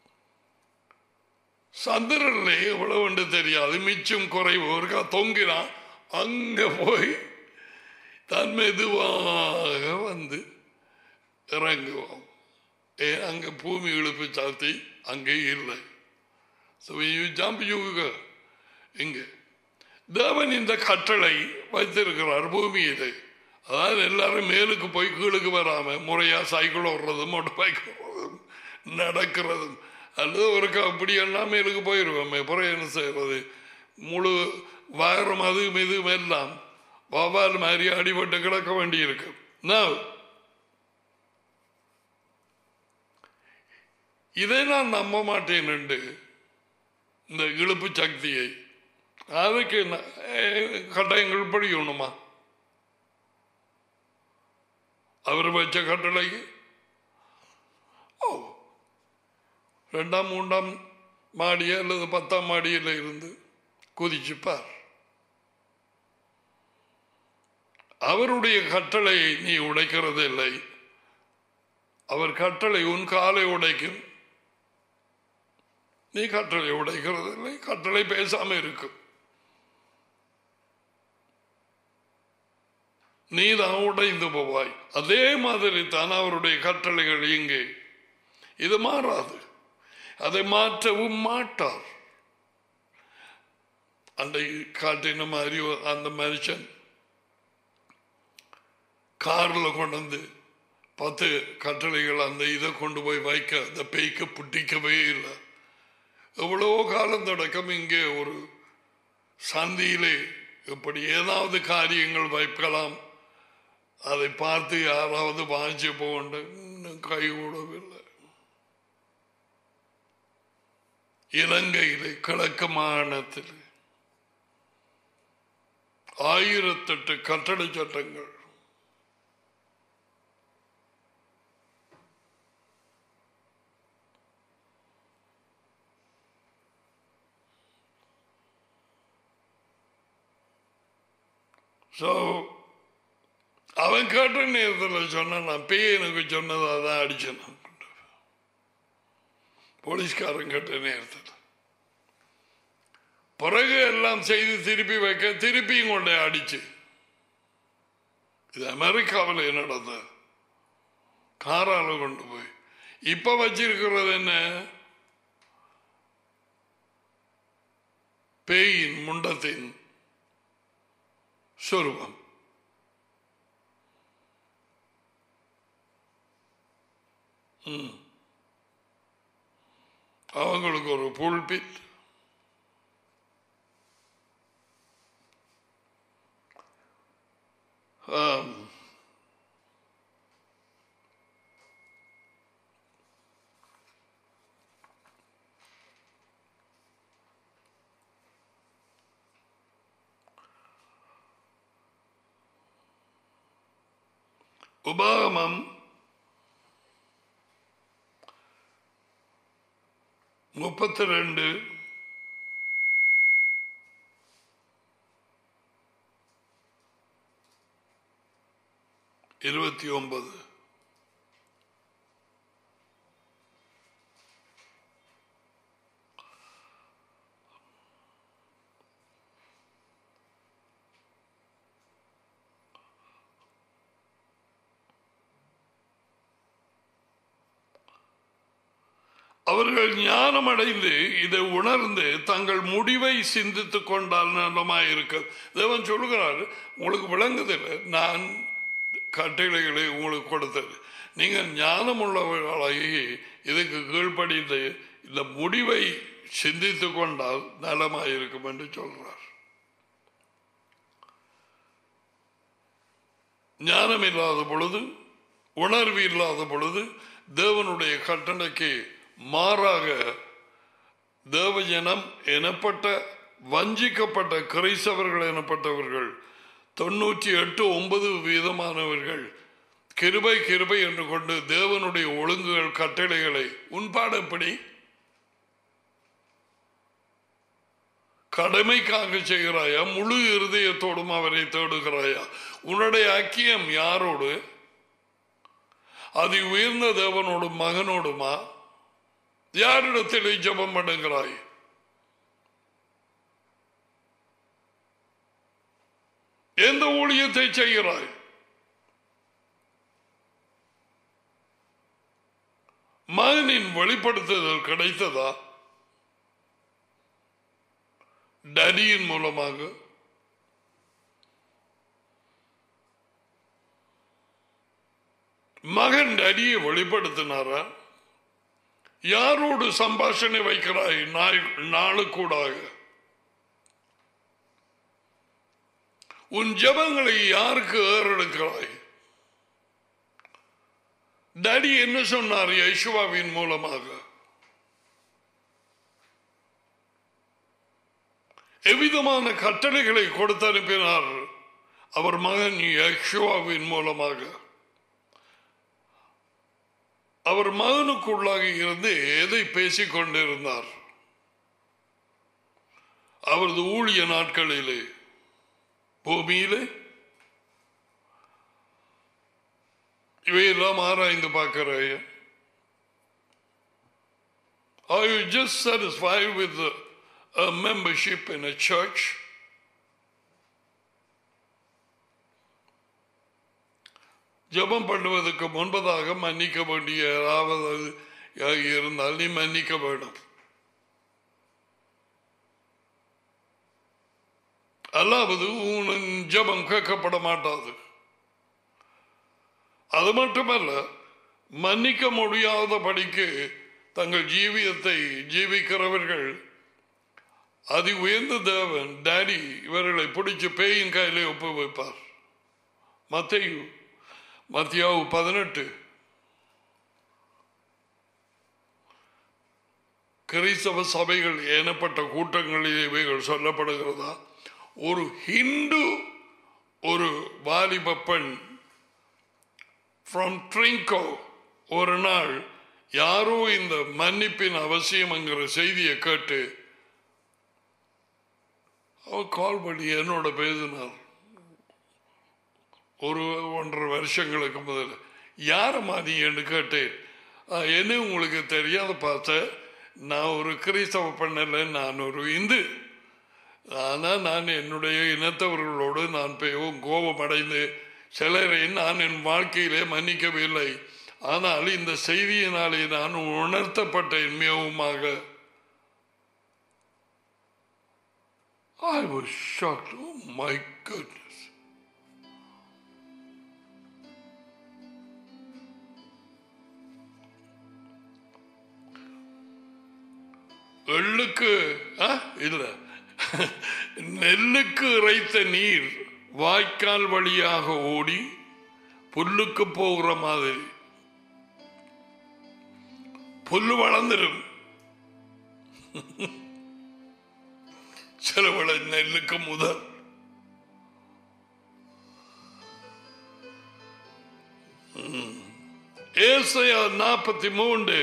சந்திரனிலே எவ்வளவு என்று தெரியாது மிச்சம் குறைவு இருக்கா தொங்கினான் அங்க போய் தான் மெதுவாக வந்து இறங்குவோம் ஏ அங்க பூமி இழுப்பு சக்தி அங்கே இல்லை So when you jump, you go. இங்கே தேவன் இந்த கட்டளை வைத்திருக்கிறார் பூமியிலே அதாவது எல்லாரும் மேலுக்கு போய் கீழுக்கு வராம முறையா சைக்கிள் ஓடுறதும் மோட்டர் பைக் ஓடுறதும் நடக்கிறதும் அல்லது ஒரு அப்படி எல்லாம் மேலுக்கு போயிடுவோமே பிறகு என்ன செய்யறது முழு வயரம் அதுவும் இதுவும் எல்லாம் வவால் மாதிரி அடிபட்டு கிடக்க வேண்டியிருக்கு Now, இதை நான் நம்ப மாட்டேன் என்று இந்த இழுப்பு சக்தியை அதுக்கு என்ன, eh, கட்டாயங்கள் படிக்கணுமா அவர் வச்ச கட்டளைக்கு ஓ ரெண்டாம் மூன்றாம் மாடி அல்லது பத்தாம் மாடியில் இருந்து குதிச்சுப்பார் அவருடைய கட்டளையை நீ உடைக்கிறது இல்லை அவர் கட்டளை உன் காலை உடைக்கும் நீ கட்டளை உடைக்கிறது இல்லை கட்டளை பேசாம இருக்கும் நீ தான் உடைந்து போவாய் அதே மாதிரி தான் அவருடைய கட்டளைகள் இங்கே இது மாறாது அதை மாற்றவும் மாட்டார் அந்த காட்டின மாதிரி அந்த மனுஷன் கார்ல கொண்டு வந்து பத்து கட்டளைகள் அந்த இதை கொண்டு போய் வைக்க அந்த பேய்க்கு புட்டிக்கவே இல்லை எவ்வளவோ காலம் தொடக்கம் இங்கே ஒரு சந்தியிலே இப்படி ஏதாவது காரியங்கள் வைக்கலாம் அதை பார்த்து யாராவது வாங்கி போகண்டு கை கூடவில்லை இலங்கையிலே கிழக்கு மாகாணத்தில் ஆயிரத்தெட்டு கட்டட சட்டங்கள் ஸோ அவன் கேட்ட நேரத்தில் சொன்னான் நான் பேய் எனக்கு சொன்னதை அதான் அடிச்சேன் நான். போலீஸ்காரன் கேட்ட நேரத்தில் பிறகு எல்லாம் செய்து திருப்பி வைக்க திருப்பியும் கொண்டே அடிச்சு இது அமெரிக்காவில் நடந்த காரால கொண்டு போய் இப்ப வச்சிருக்கிறது என்ன பேயின் முண்டத்தின் சொருபம் ம். அவங்களுக்கு ஒரு புல்பிட் ஆம். உபாகமம் முப்பத்தி ரெண்டு இருபத்தி ஒன்பது அவர்கள் ஞானம் அடைந்து இதை உணர்ந்து தங்கள் முடிவை சிந்தித்துக் கொண்டால் நலமாயிருக்க தேவன் சொல்லுகிறார் உங்களுக்கு விளங்குதில்லை நான் கட்டளைகளை உங்களுக்கு கொடுத்தது நீங்கள் ஞானம் உள்ளவர்களாகி இதுக்கு கீழ்ப்படிந்து இந்த முடிவை சிந்தித்துக் கொண்டால் நலமாயிருக்கும் என்று சொல்றார் ஞானம் இல்லாத பொழுது உணர்வு இல்லாத பொழுது தேவனுடைய கட்டளைக்கு மாறாக தேவஜனம் எனப்பட்ட வஞ்சிக்கப்பட்ட கிரைஸ்தவர்கள் எனப்பட்டவர்கள் தொண்ணூற்றி எட்டு ஒன்பது வீதமானவர்கள் கிருபை கிருபை என்று கொண்டு தேவனுடைய ஒழுங்குகள் கட்டளைகளை உன்பாடப்படி கடமைக்காக செய்கிறாயா முழு இருதயத்தோடும் அவரை தேடுகிறாயா உன்னுடைய ஐக்கியம் யாரோடு அது உயர்ந்த தேவனோடும் மகனோடுமா யாரிடத்தில் ஜெபம் பண்ணுகிறாய் எந்த ஊழியத்தை செய்கிறாய் மகனின் வெளிப்படுத்துதல் கிடைத்ததா டடியின் மூலமாக மகன் டடியை வெளிப்படுத்தினாரா யாரோடு சம்பாஷணை வைக்கிறாய் நாய் நாளுக்கூடாக உன் ஜெபங்களை யாருக்கு ஏறெடுக்கிறாய் டடி என்ன சொன்னார் யசுவாவின் மூலமாக எவ்விதமான கட்டளைகளை கொடுத்து அனுப்பினார் அவர் மகன் யக்ஷுவாவின் மூலமாக அவர் மகனுக்குள்ளாக இருந்து எதை பேசிக் கொண்டிருந்தார் அவரது ஊழிய நாட்களிலே பூமியிலே இவையெல்லாம் ஆராய்ந்து பார்க்கிறாய் Are you just satisfied with the, a membership in a church? ஜெபம் பண்ணுவதற்கு முன்பதாக மன்னிக்க வேண்டிய ஏதாவது இருந்தால் நீ மன்னிக்க வேண்டும் அல்லாவது உன் ஜெபம் கேட்கப்பட மாட்டாது அது மட்டுமல்ல மன்னிக்க முடியாதபடிக்கு தங்கள் ஜீவியத்தை ஜீவிக்கிறவர்கள் அதி உயர்ந்த தேவன் டேடி இவர்களை பிடிச்சு பேயின் கையிலே ஒப்பு வைப்பார் மத்தையு மத்தியாவு பதினெட்டு கிறிஸ்தவ சபைகள் எனப்பட்ட கூட்டங்களில் இவைகள் சொல்லப்படுகிறதா ஒரு ஹிந்து ஒரு வாலிப பெண் ஃப்ரம் ட்ரிங்கோ ஒரு நாள் யாரோ இந்த மன்னிப்பின் அவசியம் என்கிற செய்தியை கேட்டு அவர் கால் பண்ணி என்னோட பேசினார் ஒரு ஒன்றரை வருஷங்களுக்கு முதல்ல யாரம்மா நீ என்று கேட்டேன் "ஆ, என்ன உங்களுக்கு தெரியாத பார்த்த நான் ஒரு கிறிஸ்தவ பண்ணல நான் ஒரு இந்து ஆனால் நான் என்னுடைய இனத்தவர்களோடு நான் பெயவும் கோபம் அடைந்து சிலரை நான் என் வாழ்க்கையிலே மன்னிக்கவில்லை ஆனால் இந்த செய்தியினாலே நான் உணர்த்தப்பட்டேன் மிகவுமாக I was shocked. Oh my goodness. எள்ளுக்கு ஆ, இல்ல நெல்லுக்கு இறைத்த நீர் வாய்க்கால் வழியாக ஓடி புல்லுக்கு போகிற மாதிரி புல்லு வளர்ந்துடும் சிலவள நெல்லுக்கு முதல் ம். ஏசாயா நாற்பத்தி மூன்று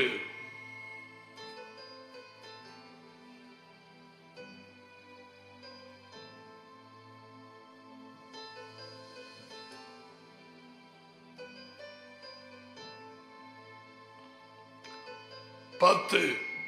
பத்து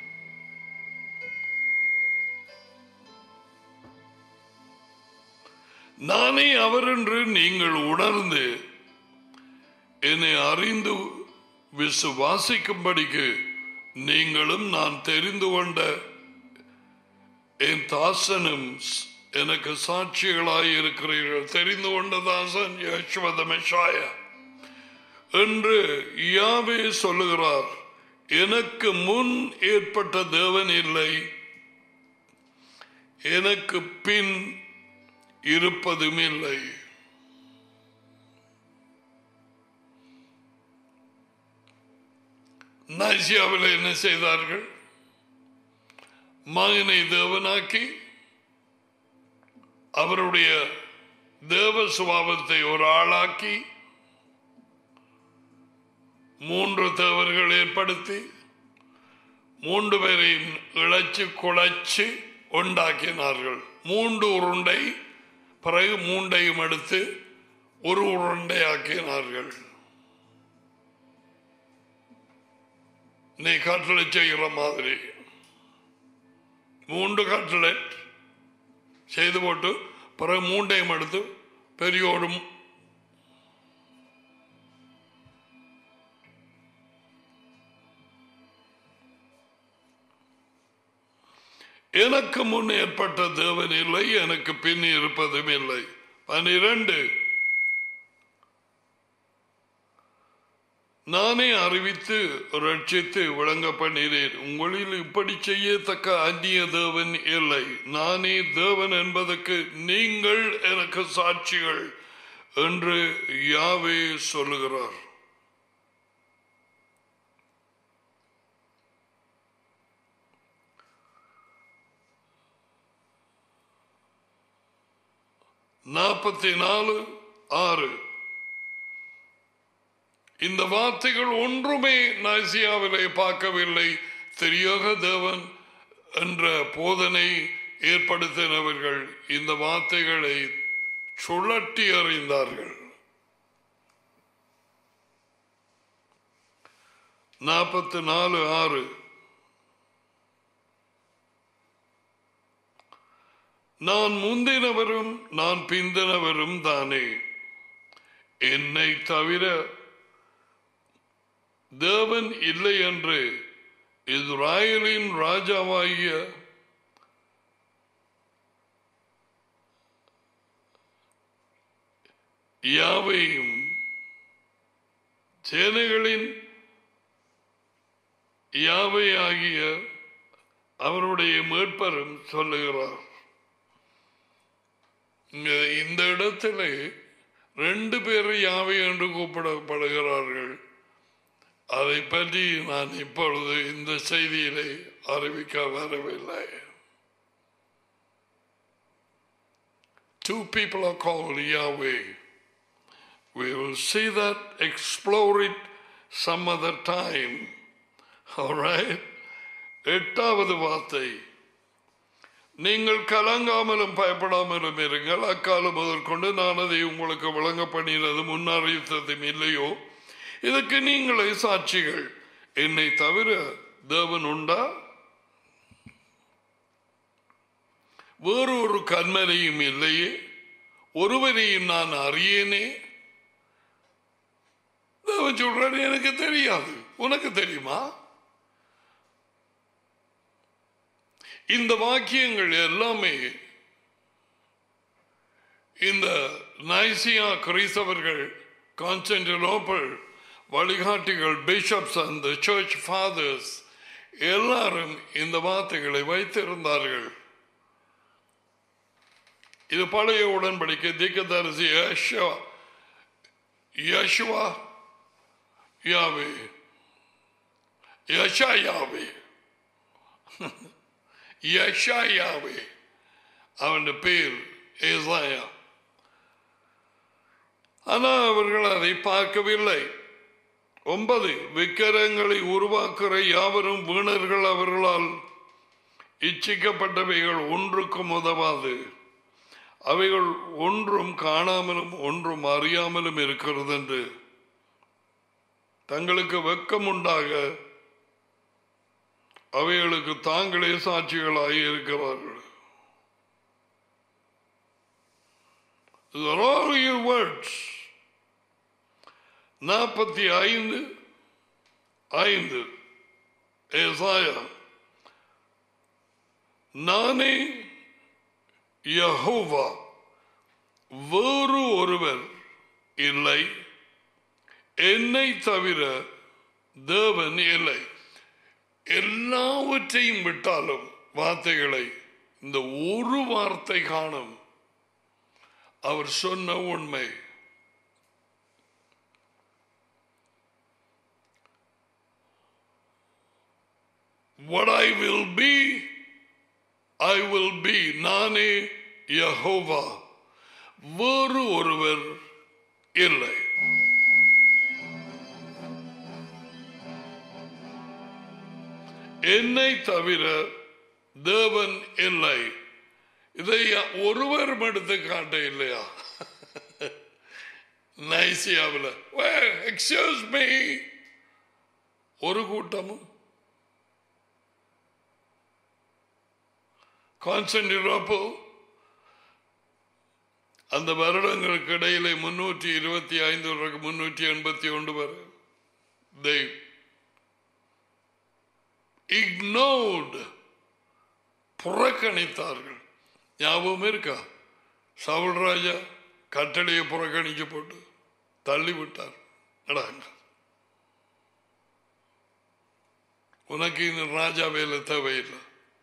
நானே அவர் என்று நீங்கள் உணர்ந்து என்னை அறிந்து விசுவாசிக்கும்படிக்கு நீங்களும் நான் தெரிந்து கொண்ட என் தாசனும் ஸ்- எனக்கு சாட்சிகளாய் இருக்கிறீர்கள் தெரிந்து கொண்ட தாசன் யஷ்வத மெஷாய என்று யாவே சொல்லுகிறார் எனக்கு முன் ஏற்பட்ட தேவன் இல்லை எனக்கு பின் இருப்பதும் இல்லை நாசியாவில் என்ன செய்தார்கள் மகனை தேவனாக்கி அவருடைய தேவ சுபாவத்தை ஒரு ஆளாக்கி மூன்று தேவர்கள் ஏற்படுத்தி மூன்று பேரையும் இழைச்சு குழைச்சு உண்டாக்கினார்கள் மூன்று உருண்டை பிறகு மூண்டையும் எடுத்து ஒரு உருண்டை ஆக்கினார்கள் நீ கட்டளை செய்கிற மாதிரி மூன்று கட்லெட் செய்து போட்டு பிறகு மூண்டையும் எடுத்து பெரியோடும் எனக்கு முன் ஏற்பட்ட தேவன் இல்லை எனக்கு பின் இருப்பதும் இல்லை பனிரெண்டு நானே அறிவித்து ரட்சித்து விளங்க பண்ணினேன் உங்களில் இப்படி செய்யத்தக்க அந்நிய தேவன் இல்லை நானே தேவன் என்பதற்கு நீங்கள் எனக்கு சாட்சிகள் என்று யாவே சொல்லுகிறார் நாற்பத்தி நாலு ஆறு இந்த வார்த்தைகள் ஒன்றுமே நாசியாவிலே பார்க்கவில்லை தெரியாக தேவன் என்ற போதனை ஏற்படுத்தினவர்கள் இந்த வார்த்தைகளை சுழட்டி அறிந்தார்கள் நாற்பத்தி நாலு ஆறு நான் முந்தினவரும் நான் பிந்தினவரும் தானே என்னை தவிர தேவன் இல்லை என்று இஸ்ராயலின் ராஜாவாகிய யாவையும் சேனைகளின் யாவை ஆகிய அவருடைய மீட்பரும் சொல்லுகிறார் இங்க- இந்த இடத்திலே ரெண்டு பேர் யாவை என்று கூப்பிடப்படுகிறார்கள் அதை பற்றி நான் இப்பொழுது இந்த செய்தியிலே அறிவிக்க வரவில்லை Two people are called Yahweh. We will see that, explore it some other time. All right? எட்டாவது வார்த்தை நீங்கள் கலங்காமலும் பயப்படாமலும் இருங்கள் அக்காலம் முதற்கொண்டு நான் அதை உங்களுக்கு வழங்க பண்ணினது முன்னறிவித்ததும் இல்லையோ இதுக்கு நீங்களே சாட்சிகள் என்னை தவிர தேவன் உண்டா வேறு ஒரு கண்மனையும் இல்லையே ஒருவரையும் நான் அறியேனே தேவன் சொல்றாரு எனக்கு தெரியாது உனக்கு தெரியுமா இந்த வாக்கியங்கள் எல்லாமே இந்த நைசியா கிறிஸ்தவர்கள் கான்ஸ்டன்டினோபிள் வழிகாட்டிகள் பிஷப்ஸ் அந்த சர்ச் ஃபாதர்ஸ் எல்லாரும் இந்த வார்த்தைகளை வைத்திருந்தார்கள் இது பழைய உடன்படிக்கை தீக்கதரிசி யேசுவா யேசுவா யாவே யஷா யாவே யஷாயாவே அவன் பேர் ஏசாயா ஆனால் அவர்கள் அதை பார்க்கவில்லை ஒன்பது விக்கிரங்களை உருவாக்குற யாவரும் வீணர்கள் அவர்களால் இச்சிக்கப்பட்டவைகள் ஒன்றுக்கும் உதவாது அவைகள் ஒன்றும் காணாமலும் ஒன்றும் அறியாமலும் இருக்கிறது என்று தங்களுக்கு வெக்கம் உண்டாக அவைகளுக்கு தாங்களே சாட்சிகளாகி இருக்கிறார்கள் These are all your words. நாற்பத்தி ஐந்து ஐந்து ஏசாயா நானே யஹோவா வேறு ஒருவர் இல்லை என்னை தவிர தேவன் இல்லை எல்லாவற்றையும் விட்டாலும் வார்த்தைகளை இந்த ஒரு வார்த்தை காணும் அவர் சொன்ன உண்மை what I will be, I will be. நானே யஹோவா வேறு ஒருவர் இல்லை என்னை தவிர தேவன் இல்லை இதை ஒருவர் எடுத்து காட்ட இல்லையா நைசியாவில் எக்ஸ்கியூஸ் மீ ஒரு கூட்டமும் கான்ஸ்டன்டினோப்பிள் அந்த வருடங்களுக்கு இடையிலே முன்னூற்றி இருபத்தி ஐந்து முன்னூற்றி எண்பத்தி ஒன்று வரை they ignored புறக்கணித்தார்கள் ஞாபகம் இருக்கா சவுல் ராஜா கட்டளையை புறக்கணிச்சு போட்டு தள்ளி விட்டார் நடாங்க உனக்கு இந்த ராஜா வேலை தேவையில்லை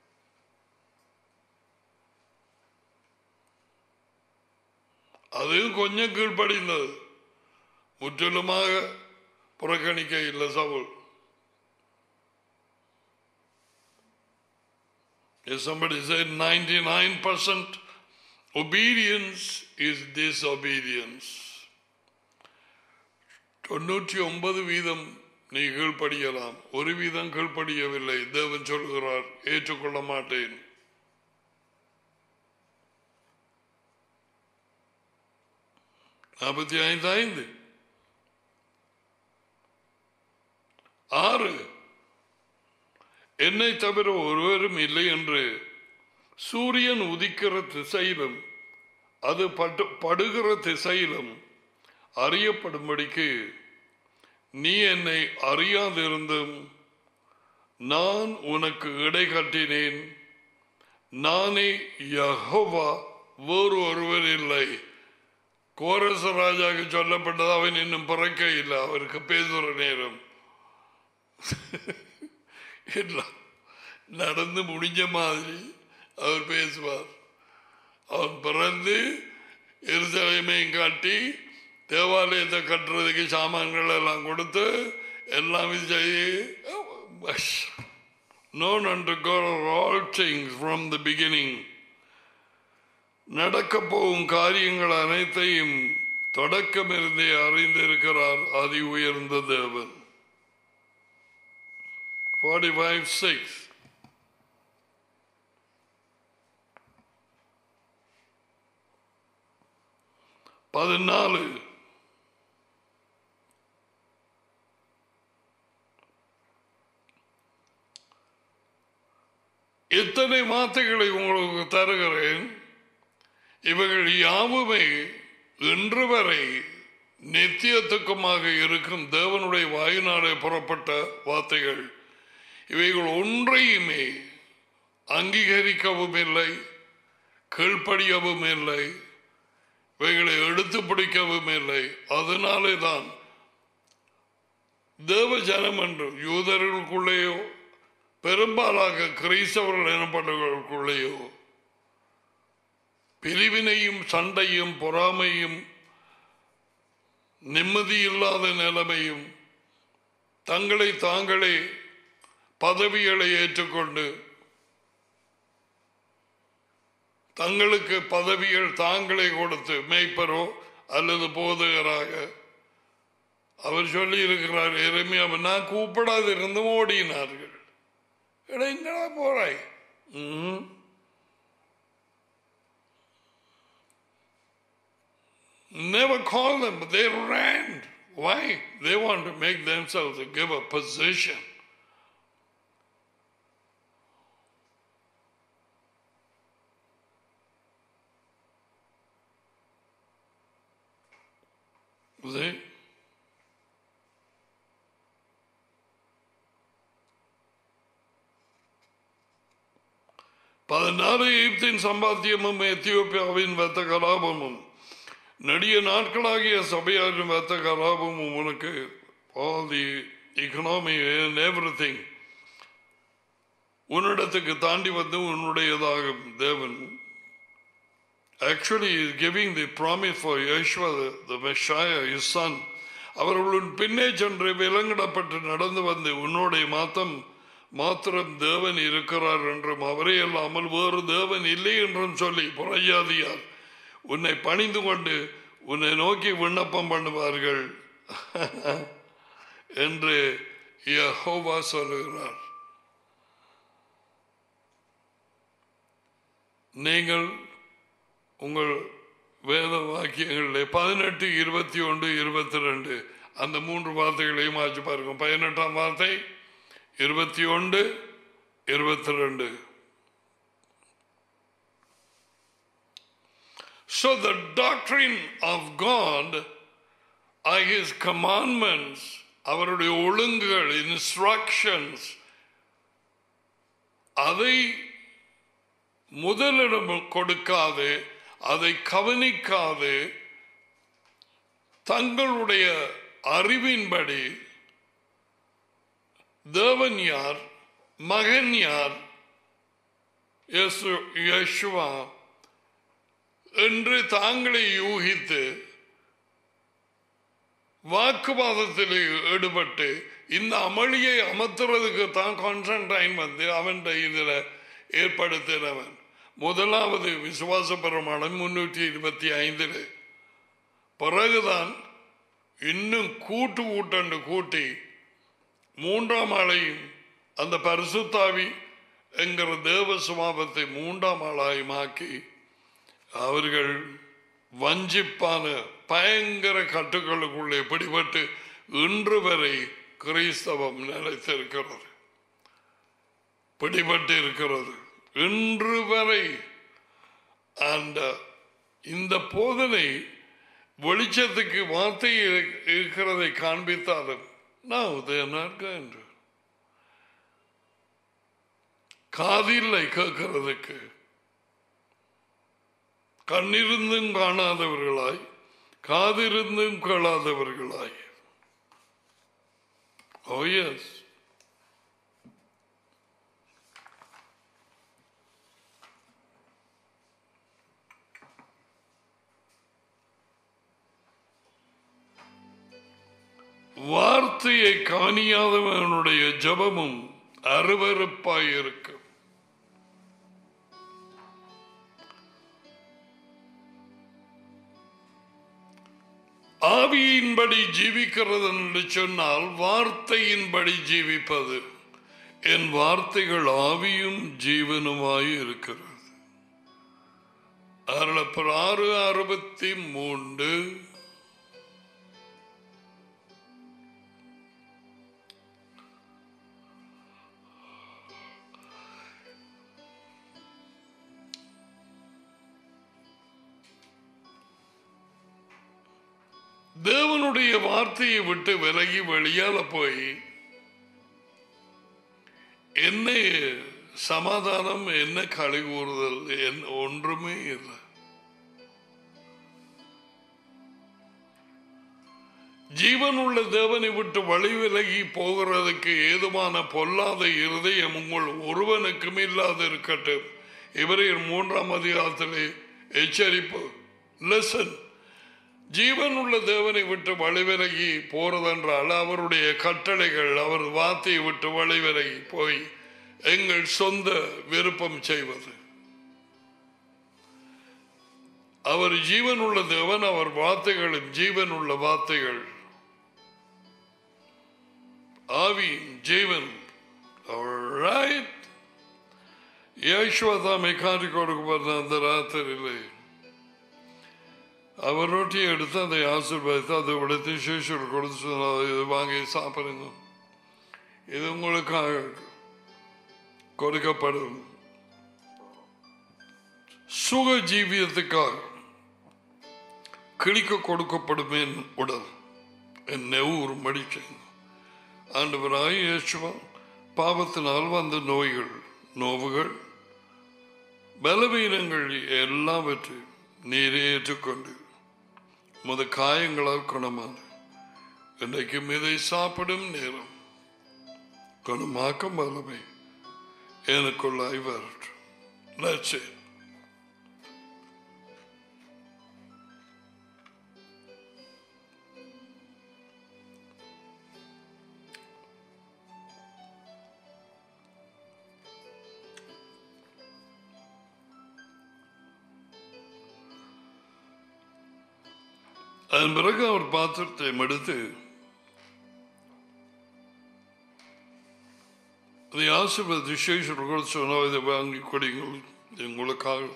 அதுவும் கொஞ்சம் கீழ்ப்படிந்தது முற்றிலுமாக புறக்கணிக்க இல்லை Saul If somebody said 99% obedience is disobedience. தொண்ணூற்றி ஒன்பது வீதம் நீ கீழ்ப்படியலாம் ஒரு வீதம் கீழ்ப்படியவில்லை தேவன் சொல்கிறார் ஏற்றுக்கொள்ள மாட்டேன் நாற்பத்தி ஐந்து ஐந்து ஆறு என்னை தவிர ஒருவரும் இல்லை என்று சூரியன் உதிக்கிற திசையிலும் அது பட்டு படுகிற திசையிலும் அறியப்படும்படிக்கு நீ என்னை அறியாதிருந்தும் நான் உனக்கு இடை கட்டினேன் நானே யஹோவா வேறு ஒருவர் இல்லை கோரச ராஜாவுக்கு சொல்லப்பட்டது அவன் இன்னும் பிறக்க இல்லை அவருக்கு பேசுகிற நேரம் எல்லாம் நடந்து முடிஞ்ச மாதிரி அவர் பேசுவார் அவன் பிறந்து எருசலேமையும் காட்டி தேவாலயத்தை கட்டுறதுக்கு சாமான்கள் எல்லாம் கொடுத்து எல்லாம் இது செய்து known unto God are all things from the beginning நடக்க போகும் காரியங்கள் அனைத்தையும் தொடக்கமிருந்தே அறிந்திருக்கிறார் அதி உயர்ந்த தேவன் 45 6 பதினாலு எத்தனை வார்த்தைகளை உங்களுக்கு தருகிறேன் இவைகள் யாவுமே இன்று வரை நித்தியத்துக்குமாக இருக்கும் தேவனுடைய வாயினாலே புறப்பட்ட வார்த்தைகள் இவைகள் ஒன்றையுமே அங்கீகரிக்கவும் இல்லை கீழ்ப்படியவும் இல்லை இவைகளை எடுத்து பிடிக்கவும் இல்லை அதனாலே தான் தேவ ஜனம் என்று யூதர்களுக்குள்ளேயோ பெரும்பாலாக கிறிஸ்தவர்கள் எனப்பட்டவர்களுக்குள்ளேயோ பிரிவினையும் சண்டையும் பொறாமையும் நிம்மதி இல்லாத நிலைமையும் தங்களை தாங்களே பதவிகளை ஏற்றுக்கொண்டு தங்களுக்கு பதவிகள் தாங்களே கொடுத்து மேய்ப்பரோ அல்லது போதகராக அவர் சொல்லி இருக்கிறார் எருமையா நான் கூப்பிடாது இருந்தும் ஓடினார்கள் எங்கடா போறாய் ம். Never call them, but they ran. Why? They want to make themselves give a position. See? பதினாறு எகிப்தின் சம்பாத்தியமும் எத்தியோப்பியாவின் வெத்த கலாபமும் நெடிய நாட்களாகிய சபையாரின் வெத்த கலாபமும் உனக்கு all the economy and everything உன்னிடத்துக்கு தாண்டி வந்து உன்னுடையதாகும் தேவன் actually is giving the promise for Yeshua, the, the Messiah, his son. அவர்கள் உன் பின்னே சென்று விலங்கிடப்பட்டு நடந்து வந்து உன்னுடைய மாத்தம் மாத்திரம் தேவன் இருக்கிறார் என்றும் அவரே அல்லாமல் வேறு தேவன் இல்லை என்றும் சொல்லி புறையாதியார் உன்னை பணிந்து கொண்டு உன்னை நோக்கி விண்ணப்பம் பண்ணுவார்கள் என்று யெகோவா சொல்லுகிறார் நீங்கள் உங்கள் வேத வாக்கியங்களிலே பதினெட்டு இருபத்தி ஒன்று இருபத்தி ரெண்டு அந்த மூன்று வார்த்தைகளையும் ஆச்சு பாருங்க பதினெட்டாம் வார்த்தை இருபத்தி ஒன்று இருபத்தி ரெண்டு So the doctrine of God are his commandments, அவருடைய ஒழுங்குகள் இன்ஸ்ட்ரக்ஷன்ஸ் அதை முதலிடம் கொடுக்காது அதை கவனிக்காது தங்களுடைய அறிவின்படி தேவன் யார் மகன் யார் யேசு- யேசுவா என்று தாங்களே யூகித்து வாக்குவாதத்தில் ஈடுபட்டு இந்த அமளியை அமர்த்துறதுக்கு தான் கான்ஸ்டன்டைன் வந்து அவன் இதில் ஏற்படுத்தினவன் முதலாவது விசுவாச பிரமாணம் முன்னூற்றி இருபத்தி ஐந்தில் பிறகுதான் இன்னும் கூட்டு கூட்டண்டு கூட்டி மூன்றாம் ஆளையும் அந்த பரிசுத்தாவி என்கிற தேவ சுபாவத்தை மூன்றாம் ஆளாயுமாக்கி அவர்கள் வஞ்சிப்பான பயங்கர கட்டுகளுக்குள்ளே பிடிபட்டு இன்று வரை கிறிஸ்தவம் நிலைத்திருக்கிறது பிடிபட்டு இருக்கிறது இன்று வரை அந்த இந்த போதனை வெளிச்சத்துக்கு வார்த்தை இரு- இருக்கிறதை காண்பித்தாலும் நான் என்று காதில்லை கேட்கிறதுக்கு கண்ணிருந்தும் காணாதவர்களாய் காதிருந்தும் கேளாதவர்களாய் ஓ எஸ் வார்த்தையை காணியாதவனுடைய ஜபமும் அருவருப்பாய் இருக்கும் ஆவியின்படி ஜீவிக்கிறது என்று சொன்னால் வார்த்தையின்படி ஜீவிப்பது என் வார்த்தைகள் ஆவியும் ஜீவனுமாய் இருக்கிறது அருளப்பர் ஆறு அறுபத்தி மூன்று தேவனுடைய வார்த்தையை விட்டு விலகி வெளியால போய் என்ன சமாதானம் என்ன களி கூறுதல் என்- ஒன்றுமே இல்லை ஜீவன் உள்ள தேவனை விட்டு வழி விலகி போகிறதுக்கு ஏதுவான பொல்லாத இருதயம் உங்கள் ஒருவனுக்கும் இல்லாது இருக்கட்டும் இவரையும் மூன்றாம் அதிகாரத்திலே எச்சரிப்பு லெசன் ஜீவன் உள்ள தேவனை விட்டு வழிவிலகி போறதென்றால் அவருடைய கட்டளைகள் அவர் வார்த்தையை விட்டு வழிவிலகி போய் எங்கள் சொந்த விருப்பம் செய்வது அவர் ஜீவன் உள்ள தேவன் அவர் வார்த்தைகளின் ஜீவன் உள்ள வார்த்தைகள் ஆவி ஜீவன் Alright. യേശുവ താമെ കാട്ടിക്കൊടുക്കപ്പെടുന്ന அந்த ராத்திரியிலே அவர் ரொட்டியை எடுத்து அதை ஆசீர்வதித்து அதை உடைத்து சிசுக்கு கொடுத்து சொன்னார், இது வாங்கி சாப்பிடுங்க இது உங்களுக்காக கொடுக்கப்படும் சுக ஜீவியத்துக்காக கிழிக்க கொடுக்கப்படும் என் உடல் என் நெவுறு மடிச்சேன் ஆண்டவராய் இயேசுவா பாவத்தினால் வந்த நோய்கள் நோவுகள் பலவீனங்கள் எல்லாவற்றையும் நீரே ஏற்றுக்கொண்டு முத காயங்களால் குணமான இன்றைக்கும் இதை சாப்பிடும் நேரம் குணமாக்கும் வல்லமை எனக்குள்ளாய் வரட்டும் That's it. அதன் பிறகு அவர் பாத்திரத்தை எடுத்து அதை ஆசிர்வாத சேஷர்கள் சொன்னால் இதை வாங்கி கொடிங்கள் இது உங்களுக்காக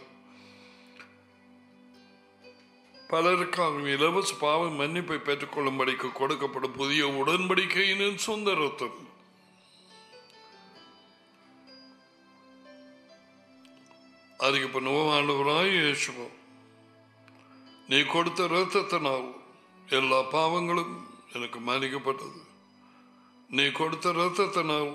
பலருக்காக இலவச பாவ மன்னிப்பை பெற்றுக்கொள்ளும்படிக்கு கொடுக்கப்படும் புதிய உடன்படிக்கையின் சொந்த ரத்தம் அதுக்கு பண்ணுவோம் ஆண்டவராய் இயேசுவோம் நீ கொடுத்த ரத்தத்தினால் எல்லா பாவங்களும் எனக்கு மன்னிக்கப்பட்டது நீ கொடுத்த ரத்தத்தினால்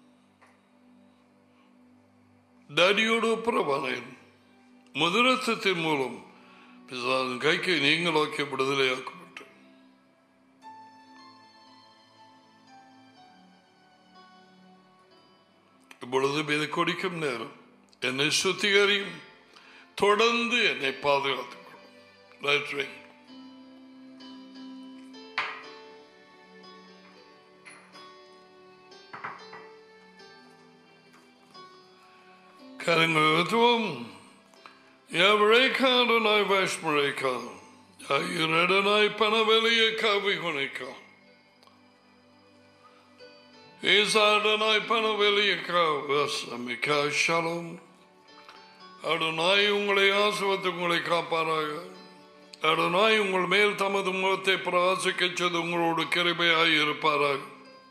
டடியோடு ஒப்புரவானேன் முதரத்தத்தின் மூலம் பிசாசின் கைக்கு நீங்களாக்கிய விடுதலையாக்கப்பட்டு இப்பொழுது இதை கொடிக்கும் நேரம் என்னை சுத்திகரியும் தொடர்ந்து என்னை பாதுகாத்துக் கொள்ளும் Right wing. கருங்குவத்துவம் எவரேக்காடனாய் வைஷ்மரேக்கா இரடனாய் பணவெளிய கவி குணைக்கா ஈசாடனாய் பணவெளிய கவசமிக்கா ஷலம் அடுநாய் உங்களை ஆசுவத்து உங்களை காப்பாராக அடுநாய் உங்கள் மேல் தமது முகத்தை பிரகாசிக்கச்சது உங்களோடு கிருபையாய் இருப்பாராக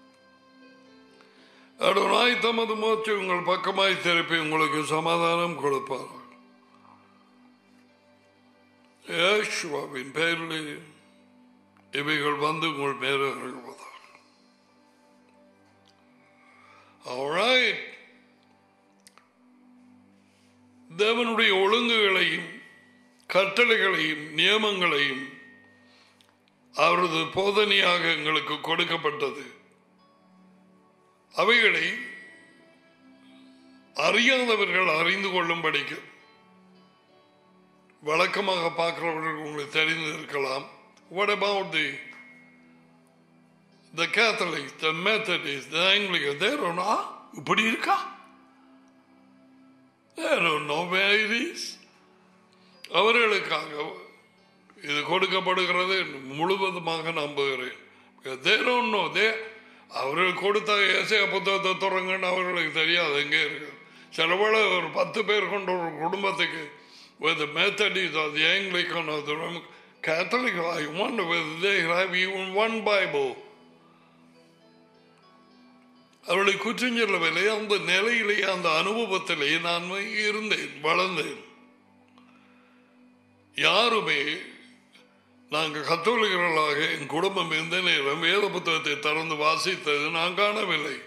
அடுநாய் தமது முகத்தை உங்கள் பக்கமாய் திருப்பி உங்களுக்கு சமாதானம் கொடுப்பார் ஏசுவாவின் பெயரிலே இவைகள் வந்து உங்கள் மேலே இறங்குவதாக Alright. தேவனுடைய ஒழுங்குகளையும் கட்டளைகளையும் நியமங்களையும் அவரது போதனையாக எங்களுக்கு கொடுக்கப்பட்டது அவைகளை அறியாதவர்கள் அறிந்து கொள்ளும்படிக்கு வழக்கமாக பார்க்கிறவர்கள் உங்களுக்கு தெரிந்து இருக்கலாம் what about the the Catholics, the Methodists, the Anglicans, they don't know. இப்படி இருக்கா they don't know where it is. அவர்களுக்காக இது கொடுக்கப்படுகிறது என்று முழுவதுமாக நம்புகிறேன் they don't know they அவர்கள் கொடுத்த ஏசைய புத்தகத்தை தொடங்கன்னு அவர்களுக்கு தெரியாது எங்கே இருக்கு சில வேளை ஒரு பத்து பேர் கொண்ட ஒரு குடும்பத்துக்கு with the Methodist or the Anglican or the Roman Catholic, I wonder whether they have even one Bible. அவளை குற்றம் சொல்லவில்லை அந்த நிலையிலே அந்த அனுபவத்திலே நான் இருந்தேன் வளர்ந்தேன் யாருமே நாங்கள் கத்தோலிகர்களாக என் குடும்பம் இருந்த நேரம் வேத புத்தகத்தை திறந்து வாசித்தது நான் காணவில்லை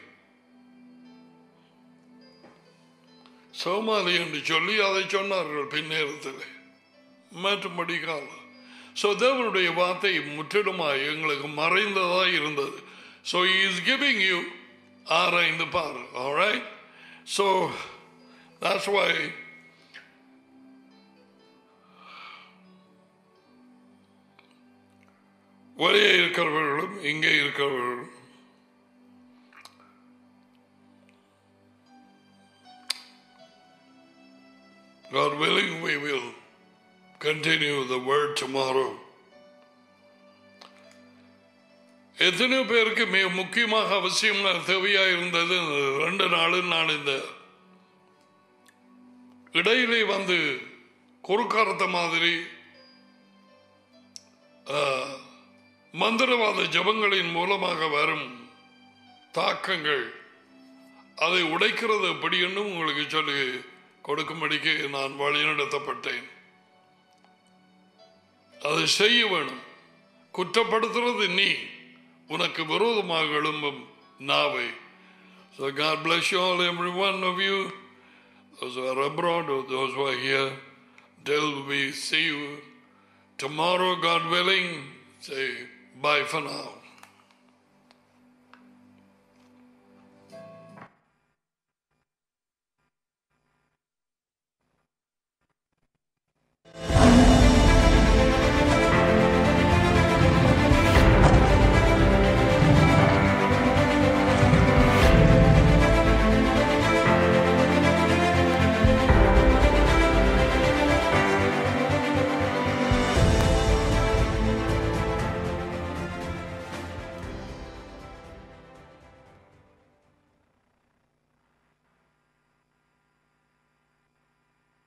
சோமாலி என்று சொல்லி அதை சொன்னார்கள் பின்னேரத்தில் மற்றபடி காலம் ஸோ தேவனுடைய வார்த்தை முற்றிலுமாய் எங்களுக்கு மறைந்ததாக இருந்தது ஸோ இஸ் கிவிங் யூ ஆராய்ந்து பாரு alright ஸோ that's why வெளியே இருக்கிறவர்களும் இங்கே இருக்கிறவர்களும் God willing, we will continue the word tomorrow. எத்தனையோ பேருக்கு மிக முக்கியமாக அவசியமாக தேவையா இருந்தது இந்த ரெண்டு நாளும் நான் இந்த இடையிலே வந்து குறுக்காரத்த மாதிரி ஆ, மந்திரவாத ஜபங்களின் மூலமாக வரும் தாக்கங்கள் அதை உடைக்கிறது எப்படி என்னும் உங்களுக்கு சொல்லி கொடுக்கும்படிக்கு நான் வழிநடத்தப்பட்டேன் அதை செய்ய வேணும் குற்றப்படுத்துறது நீ உனக்கு விரோதமாக எழும்பும் நாவை So God bless you all, every one of you. Those who are abroad or those who are here. Till we see you tomorrow, God willing. Say bye for now.